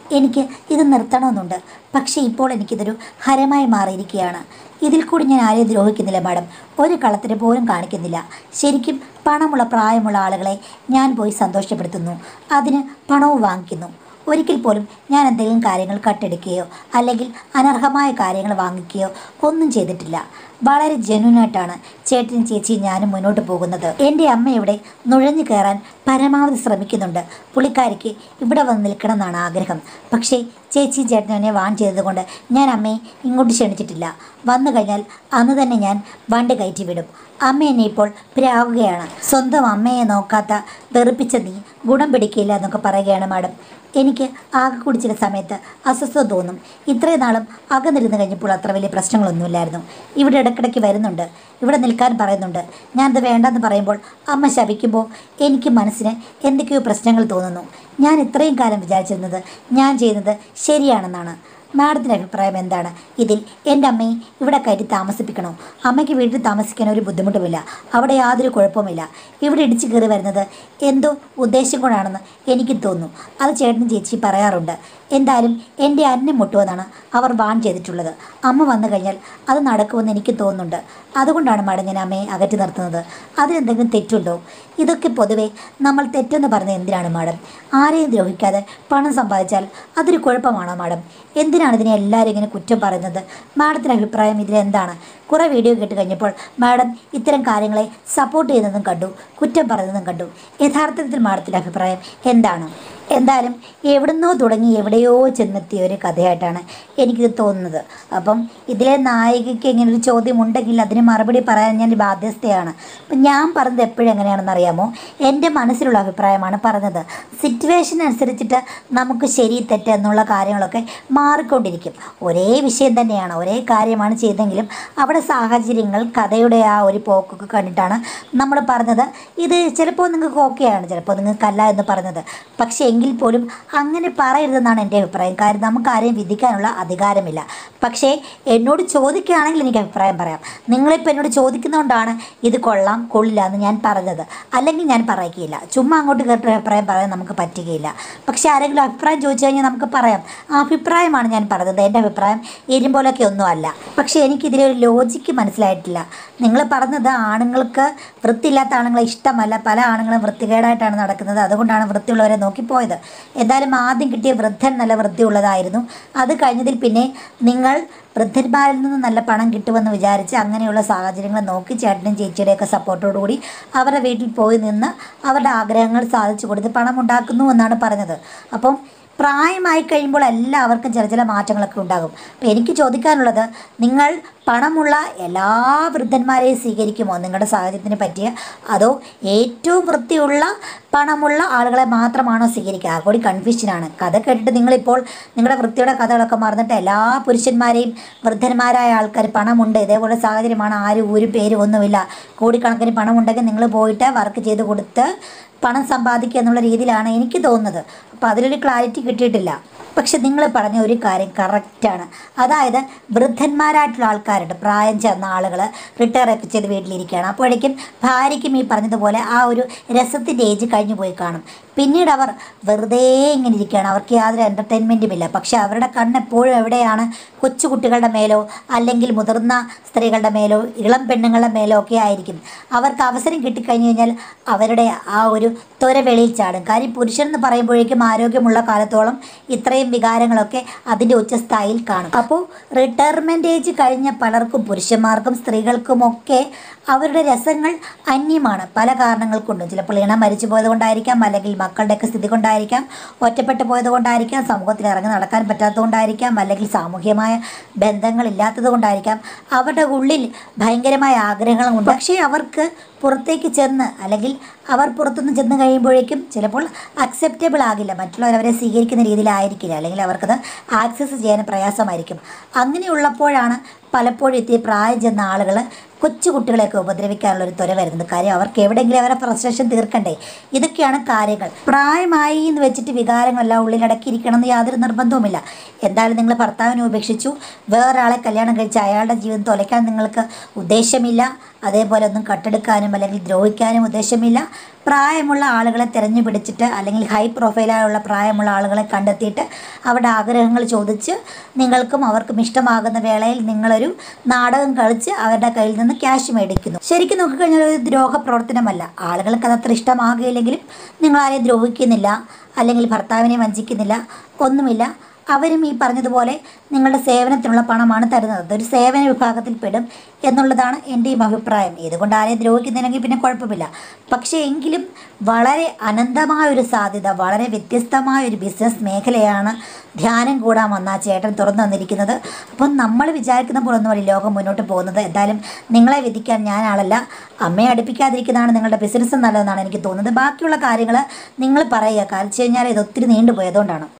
എനിക്ക് ഇത് നിർത്തണമെന്നുണ്ട് പക്ഷേ ഇപ്പോൾ എനിക്കിതൊരു ഹരമായി മാറിയിരിക്കുകയാണ് ഇതിൽ കൂടി ഞാൻ ആരെയും ദ്രോഹിക്കുന്നില്ല മാഡം ഒരു കളത്തിന് പോലും കാണിക്കുന്നില്ല ശരിക്കും പണമുള്ള പ്രായമുള്ള ആളുകളെ ഞാൻ പോയി സന്തോഷപ്പെടുത്തുന്നു അതിന് പണവും വാങ്ങിക്കുന്നു ഒരിക്കൽ പോലും ഞാൻ എന്തെങ്കിലും കാര്യങ്ങൾ കട്ടെടുക്കുകയോ അല്ലെങ്കിൽ അനർഹമായ കാര്യങ്ങൾ വാങ്ങിക്കുകയോ ഒന്നും ചെയ്തിട്ടില്ല വളരെ ജെന്യൂനായിട്ടാണ് ചേട്ടനും ചേച്ചിയും ഞാനും മുന്നോട്ട് പോകുന്നത് എൻ്റെ അമ്മ ഇവിടെ നുഴഞ്ഞു കയറാൻ പരമാവധി ശ്രമിക്കുന്നുണ്ട് പുള്ളിക്കാരിക്ക് ഇവിടെ വന്ന് നിൽക്കണം എന്നാണ് ആഗ്രഹം പക്ഷേ ചേച്ചി ചേട്ടനും എന്നെ വാൺ ചെയ്തതുകൊണ്ട് ഞാൻ അമ്മയെ ഇങ്ങോട്ട് ക്ഷണിച്ചിട്ടില്ല വന്നു കഴിഞ്ഞാൽ അന്ന് തന്നെ ഞാൻ വണ്ടി കയറ്റി വിടും അമ്മ എന്നെ ഇപ്പോൾ പ്രാവുകയാണ് സ്വന്തം അമ്മയെ നോക്കാത്ത വെറുപ്പിച്ച നീ ഗുണം പിടിക്കില്ല എന്നൊക്കെ പറയുകയാണ് മാഡം എനിക്ക് ആകെ കൂടി ചില സമയത്ത് അസ്വസ്ഥത തോന്നും ഇത്രയും നാളും അകന്നിരുന്ന് കഴിഞ്ഞപ്പോൾ അത്ര വലിയ പ്രശ്നങ്ങളൊന്നുമില്ലായിരുന്നു ഇവിടെ ഇടയ്ക്കിടയ്ക്ക് വരുന്നുണ്ട് ഇവിടെ നിൽക്കാൻ പറയുന്നുണ്ട് ഞാനത് വേണ്ടെന്ന് പറയുമ്പോൾ അമ്മ ശപിക്കുമ്പോൾ എനിക്ക് മനസ്സിന് എന്തൊക്കെയോ പ്രശ്നങ്ങൾ തോന്നുന്നു ഞാൻ ഇത്രയും കാലം വിചാരിച്ചിരുന്നത് ഞാൻ ചെയ്യുന്നത് ശരിയാണെന്നാണ് മാഡത്തിൻ്റെ അഭിപ്രായം എന്താണ് ഇതിൽ എൻ്റെ അമ്മയെ ഇവിടെ കയറ്റി താമസിപ്പിക്കണോ അമ്മയ്ക്ക് വീട്ടിൽ താമസിക്കാൻ ഒരു ബുദ്ധിമുട്ടുമില്ല അവിടെ യാതൊരു കുഴപ്പമില്ല ഇവിടെ ഇടിച്ചു കയറി വരുന്നത് എന്തോ ഉദ്ദേശം കൊണ്ടാണെന്ന് എനിക്ക് തോന്നുന്നു അത് ചേട്ടനും ചേച്ചി പറയാറുണ്ട് എന്തായാലും എൻ്റെ അന്നം മുട്ടുമെന്നാണ് അവർ വാൺ ചെയ്തിട്ടുള്ളത് അമ്മ വന്നു കഴിഞ്ഞാൽ അത് നടക്കുമെന്ന് എനിക്ക് തോന്നുന്നുണ്ട് അതുകൊണ്ടാണ് മാഡം ഞാൻ അമ്മയെ അകറ്റി നിർത്തുന്നത് അതിനെന്തെങ്കിലും തെറ്റുണ്ടോ ഇതൊക്കെ പൊതുവെ നമ്മൾ തെറ്റെന്ന് പറഞ്ഞത് എന്തിനാണ് മാഡം ആരെയും ദ്രോഹിക്കാതെ പണം സമ്പാദിച്ചാൽ അതൊരു കുഴപ്പമാണോ മാഡം എന്തിനാണ് ഇതിനെ എല്ലാവരും ഇങ്ങനെ കുറ്റം പറയുന്നത് മാഡത്തിൻ്റെ അഭിപ്രായം ഇതിലെന്താണ് കുറേ വീഡിയോ കേട്ട് കഴിഞ്ഞപ്പോൾ മാഡം ഇത്തരം കാര്യങ്ങളെ സപ്പോർട്ട് ചെയ്യുന്നതും കണ്ടു കുറ്റം പറയുന്നതും കണ്ടു യഥാർത്ഥത്തിൽ മാഡത്തിൻ്റെ അഭിപ്രായം എന്താണ് എന്തായാലും എവിടുന്നോ തുടങ്ങി എവിടെയോ ചെന്നെത്തിയ ഒരു കഥയായിട്ടാണ് എനിക്കിത് തോന്നുന്നത് അപ്പം ഇതിലെ നായികയ്ക്ക് ഇങ്ങനെ ഒരു ചോദ്യം ഉണ്ടെങ്കിൽ അതിന് മറുപടി പറയാൻ ഞാൻ ബാധ്യസ്ഥയാണ് അപ്പം ഞാൻ പറഞ്ഞത് എപ്പോഴും എങ്ങനെയാണെന്ന് അറിയാമോ എൻ്റെ മനസ്സിലുള്ള അഭിപ്രായമാണ് പറഞ്ഞത് സിറ്റുവേഷൻ അനുസരിച്ചിട്ട് നമുക്ക് ശരി തെറ്റ് എന്നുള്ള കാര്യങ്ങളൊക്കെ മാറിക്കൊണ്ടിരിക്കും ഒരേ വിഷയം തന്നെയാണ് ഒരേ കാര്യമാണ് ചെയ്തെങ്കിലും അവിടെ സാഹചര്യങ്ങൾ കഥയുടെ ആ ഒരു പോക്കൊക്കെ കണ്ടിട്ടാണ് നമ്മൾ പറഞ്ഞത് ഇത് ചിലപ്പോൾ നിങ്ങൾക്ക് ഓക്കെയാണ് ചിലപ്പോൾ നിങ്ങൾക്കല്ല എന്ന് പറഞ്ഞത് പക്ഷേ എങ്കിൽ പോലും അങ്ങനെ പറയരുതെന്നാണ് എൻ്റെ അഭിപ്രായം കാര്യം നമുക്ക് ആരെയും വിധിക്കാനുള്ള അധികാരമില്ല പക്ഷേ എന്നോട് ചോദിക്കുകയാണെങ്കിൽ എനിക്ക് അഭിപ്രായം പറയാം നിങ്ങളിപ്പോൾ എന്നോട് ചോദിക്കുന്നതുകൊണ്ടാണ് ഇത് കൊള്ളാം കൊള്ളില്ല എന്ന് ഞാൻ പറഞ്ഞത് അല്ലെങ്കിൽ ഞാൻ പറയിക്കുകയില്ല ചുമ്മാ അങ്ങോട്ട് കേട്ടൊരു അഭിപ്രായം പറയാൻ നമുക്ക് പറ്റുകയില്ല പക്ഷേ ആരെങ്കിലും അഭിപ്രായം ചോദിച്ചു കഴിഞ്ഞാൽ നമുക്ക് പറയാം ആ അഭിപ്രായമാണ് ഞാൻ പറഞ്ഞത് എൻ്റെ അഭിപ്രായം ഇരുമ്പോലൊക്കെ ഒന്നും അല്ല പക്ഷേ എനിക്കിതിലെ ഒരു ലോജിക്ക് മനസ്സിലായിട്ടില്ല നിങ്ങൾ പറഞ്ഞത് ആണുങ്ങൾക്ക് വൃത്തിയില്ലാത്ത ആണുങ്ങളെ ഇഷ്ടമല്ല പല ആണുങ്ങളും വൃത്തികേടായിട്ടാണ് നടക്കുന്നത് അതുകൊണ്ടാണ് വൃത്തിയുള്ളവരെ നോക്കിപ്പോയത് എന്തായാലും ആദ്യം കിട്ടിയ വൃദ്ധൻ നല്ല വൃത്തിയുള്ളതായിരുന്നു അത് കഴിഞ്ഞതിൽ പിന്നെ നിങ്ങൾ വൃദ്ധന്മാരിൽ നിന്ന് നല്ല പണം കിട്ടുമെന്ന് വിചാരിച്ച് അങ്ങനെയുള്ള സാഹചര്യങ്ങൾ നോക്കി ചേട്ടനും ചേച്ചിയുടെയൊക്കെ സപ്പോർട്ടോടുകൂടി അവരുടെ വീട്ടിൽ പോയി നിന്ന് അവരുടെ ആഗ്രഹങ്ങൾ സാധിച്ചു കൊടുത്ത് പണം ഉണ്ടാക്കുന്നു എന്നാണ് പറഞ്ഞത് അപ്പം പ്രായമായി കഴിയുമ്പോൾ എല്ലാവർക്കും ചില ചില മാറ്റങ്ങളൊക്കെ ഉണ്ടാകും അപ്പോൾ എനിക്ക് ചോദിക്കാനുള്ളത് നിങ്ങൾ പണമുള്ള എല്ലാ വൃദ്ധന്മാരെയും സ്വീകരിക്കുമോ നിങ്ങളുടെ സാഹചര്യത്തിന് പറ്റിയ അതോ ഏറ്റവും വൃത്തിയുള്ള പണമുള്ള ആളുകളെ മാത്രമാണോ സ്വീകരിക്കുക ആ കൂടി കൺഫ്യൂഷനാണ് കഥ കേട്ടിട്ട് നിങ്ങളിപ്പോൾ നിങ്ങളുടെ വൃത്തിയുടെ കഥകളൊക്കെ മറന്നിട്ട് എല്ലാ പുരുഷന്മാരെയും വൃദ്ധന്മാരായ ആൾക്കാർ പണമുണ്ട് ഇതേപോലെ സാഹചര്യമാണ് ആരും ഒരു പേരും ഒന്നുമില്ല കോടിക്കണക്കിന് പണമുണ്ടെങ്കിൽ നിങ്ങൾ പോയിട്ട് വർക്ക് ചെയ്ത് കൊടുത്ത് പണം സമ്പാദിക്കുക എന്നുള്ള രീതിയിലാണ് എനിക്ക് തോന്നുന്നത് അപ്പോൾ അതിലൊരു ക്ലാരിറ്റി കിട്ടിയിട്ടില്ല പക്ഷെ നിങ്ങൾ പറഞ്ഞ ഒരു കാര്യം കറക്റ്റാണ് അതായത് വൃദ്ധന്മാരായിട്ടുള്ള ആൾക്കാരുണ്ട് പ്രായം ചെന്ന ആളുകൾ റിട്ടയർ ഒക്കെ ചെയ്ത് വീട്ടിലിരിക്കുകയാണ് അപ്പോഴേക്കും ഭാര്യയ്ക്കും ഈ പറഞ്ഞതുപോലെ ആ ഒരു രസത്തിൻ്റെ ഏജ് കഴിഞ്ഞു പോയി കാണും പിന്നീട് അവർ വെറുതെ ഇങ്ങനെ ഇരിക്കുകയാണ് അവർക്ക് യാതൊരു എൻ്റർടൈൻമെൻറ്റും ഇല്ല പക്ഷേ അവരുടെ കണ്ണെപ്പോഴും എവിടെയാണ് കൊച്ചുകുട്ടികളുടെ മേലോ അല്ലെങ്കിൽ മുതിർന്ന സ്ത്രീകളുടെ മേലോ ഇളം പെണ്ണുങ്ങളുടെ മേലോ ഒക്കെ ആയിരിക്കും അവർക്ക് അവസരം കിട്ടിക്കഴിഞ്ഞു കഴിഞ്ഞാൽ അവരുടെ ആ ഒരു ത്വര വെളിയിൽ ചാടും കാര്യം പുരുഷൻ എന്ന് പറയുമ്പോഴേക്കും ആരോഗ്യമുള്ള കാലത്തോളം ഇത്രയും വികാരങ്ങളൊക്കെ അതിൻ്റെ ഉച്ചസ്ഥായിൽ കാണും അപ്പോൾ റിട്ടയർമെൻറ്റ് ഏജ് കഴിഞ്ഞ പലർക്കും പുരുഷന്മാർക്കും സ്ത്രീകൾക്കുമൊക്കെ അവരുടെ രസങ്ങൾ അന്യമാണ് പല കാരണങ്ങൾ കൊണ്ടും ചിലപ്പോൾ ഇണം മരിച്ചു പോയത് കൊണ്ടായിരിക്കാം അല്ലെങ്കിൽ മക്കളുടെയൊക്കെ സ്ഥിതി കൊണ്ടായിരിക്കാം ഒറ്റപ്പെട്ടു പോയത് കൊണ്ടായിരിക്കാം സമൂഹത്തിൽ ഇറങ്ങി നടക്കാൻ പറ്റാത്തത് കൊണ്ടായിരിക്കാം അല്ലെങ്കിൽ സാമൂഹ്യമായ ബന്ധങ്ങളില്ലാത്തത് കൊണ്ടായിരിക്കാം അവരുടെ ഉള്ളിൽ ഭയങ്കരമായ ആഗ്രഹങ്ങളുണ്ട് പക്ഷേ അവർക്ക് പുറത്തേക്ക് ചെന്ന് അല്ലെങ്കിൽ അവർ പുറത്തുനിന്ന് ചെന്ന് കഴിയുമ്പോഴേക്കും ചിലപ്പോൾ അക്സെപ്റ്റബിൾ ആകില്ല മറ്റുള്ളവർ അവരെ സ്വീകരിക്കുന്ന രീതിയിലായിരിക്കില്ല അല്ലെങ്കിൽ അവർക്കത് ആക്സസ് ചെയ്യാൻ പ്രയാസമായിരിക്കും അങ്ങനെയുള്ളപ്പോഴാണ് പലപ്പോഴും ഇത്തിരി പ്രായം ചെന്ന ആളുകൾ കൊച്ചു കുട്ടികളെയൊക്കെ ഉപദ്രവിക്കാനുള്ള ഒരു ത്വര വരുന്നത് കാര്യം അവർക്ക് എവിടെയെങ്കിലും അവരുടെ ഫ്രസ്ട്രേഷൻ തീർക്കണ്ടേ ഇതൊക്കെയാണ് കാര്യങ്ങൾ പ്രായമായി എന്ന് വെച്ചിട്ട് വികാരങ്ങളെല്ലാം ഉള്ളിലടക്കിയിരിക്കണം എന്ന് യാതൊരു നിർബന്ധവുമില്ല എന്തായാലും നിങ്ങൾ ഭർത്താവിനെ ഉപേക്ഷിച്ചു വേറൊരാളെ കല്യാണം കഴിച്ച് അയാളുടെ ജീവിതം തൊലയ്ക്കാൻ നിങ്ങൾക്ക് ഉദ്ദേശമില്ല അതേപോലെ ഒന്നും കട്ടെടുക്കാനും അല്ലെങ്കിൽ ദ്രോഹിക്കാനും ഉദ്ദേശമില്ല പ്രായമുള്ള ആളുകളെ തിരഞ്ഞു പിടിച്ചിട്ട് അല്ലെങ്കിൽ ഹൈ പ്രൊഫൈലായുള്ള പ്രായമുള്ള ആളുകളെ കണ്ടെത്തിയിട്ട് അവരുടെ ആഗ്രഹങ്ങൾ ചോദിച്ച് നിങ്ങൾക്കും അവർക്കും ഇഷ്ടമാകുന്ന വേളയിൽ നിങ്ങളൊരു നാടകം കളിച്ച് അവരുടെ കയ്യിൽ നിന്ന് ക്യാഷ് മേടിക്കുന്നു ശരിക്കും നോക്കിക്കഴിഞ്ഞാൽ ഒരു ദ്രോഹ പ്രവർത്തനമല്ല ആളുകൾക്ക് അതത്ര ഇഷ്ടമാകില്ലെങ്കിലും നിങ്ങളാരെയും ദ്രോഹിക്കുന്നില്ല അല്ലെങ്കിൽ ഭർത്താവിനെ വഞ്ചിക്കുന്നില്ല ഒന്നുമില്ല അവരും ഈ പറഞ്ഞതുപോലെ നിങ്ങളുടെ സേവനത്തിനുള്ള പണമാണ് തരുന്നത് അതൊരു സേവന വിഭാഗത്തിൽ പെടും എന്നുള്ളതാണ് എൻ്റെയും അഭിപ്രായം ഇതുകൊണ്ട് ആരെയും ദ്രോഹിക്കുന്നില്ലെങ്കിൽ പിന്നെ കുഴപ്പമില്ല പക്ഷേ എങ്കിലും വളരെ അനന്തമായ ഒരു സാധ്യത വളരെ വ്യത്യസ്തമായ ഒരു ബിസിനസ് മേഖലയാണ് ധ്യാനം കൂടാൻ വന്ന ആ ചേട്ടൻ തുറന്നു തന്നിരിക്കുന്നത് അപ്പം നമ്മൾ വിചാരിക്കുന്ന പോലൊന്നുമല്ല ഈ ലോകം മുന്നോട്ട് പോകുന്നത് എന്തായാലും നിങ്ങളെ വിധിക്കാൻ ഞാൻ ആളല്ല അമ്മയെ അടുപ്പിക്കാതിരിക്കുന്നതാണ് നിങ്ങളുടെ ബിസിനസ് നല്ലതെന്നാണ് എനിക്ക് തോന്നുന്നത് ബാക്കിയുള്ള കാര്യങ്ങൾ നിങ്ങൾ പറയുക കാരണം വെച്ച് കഴിഞ്ഞാൽ ഇത് ഒത്തിരി നീണ്ടുപോയതുകൊണ്ടാണ്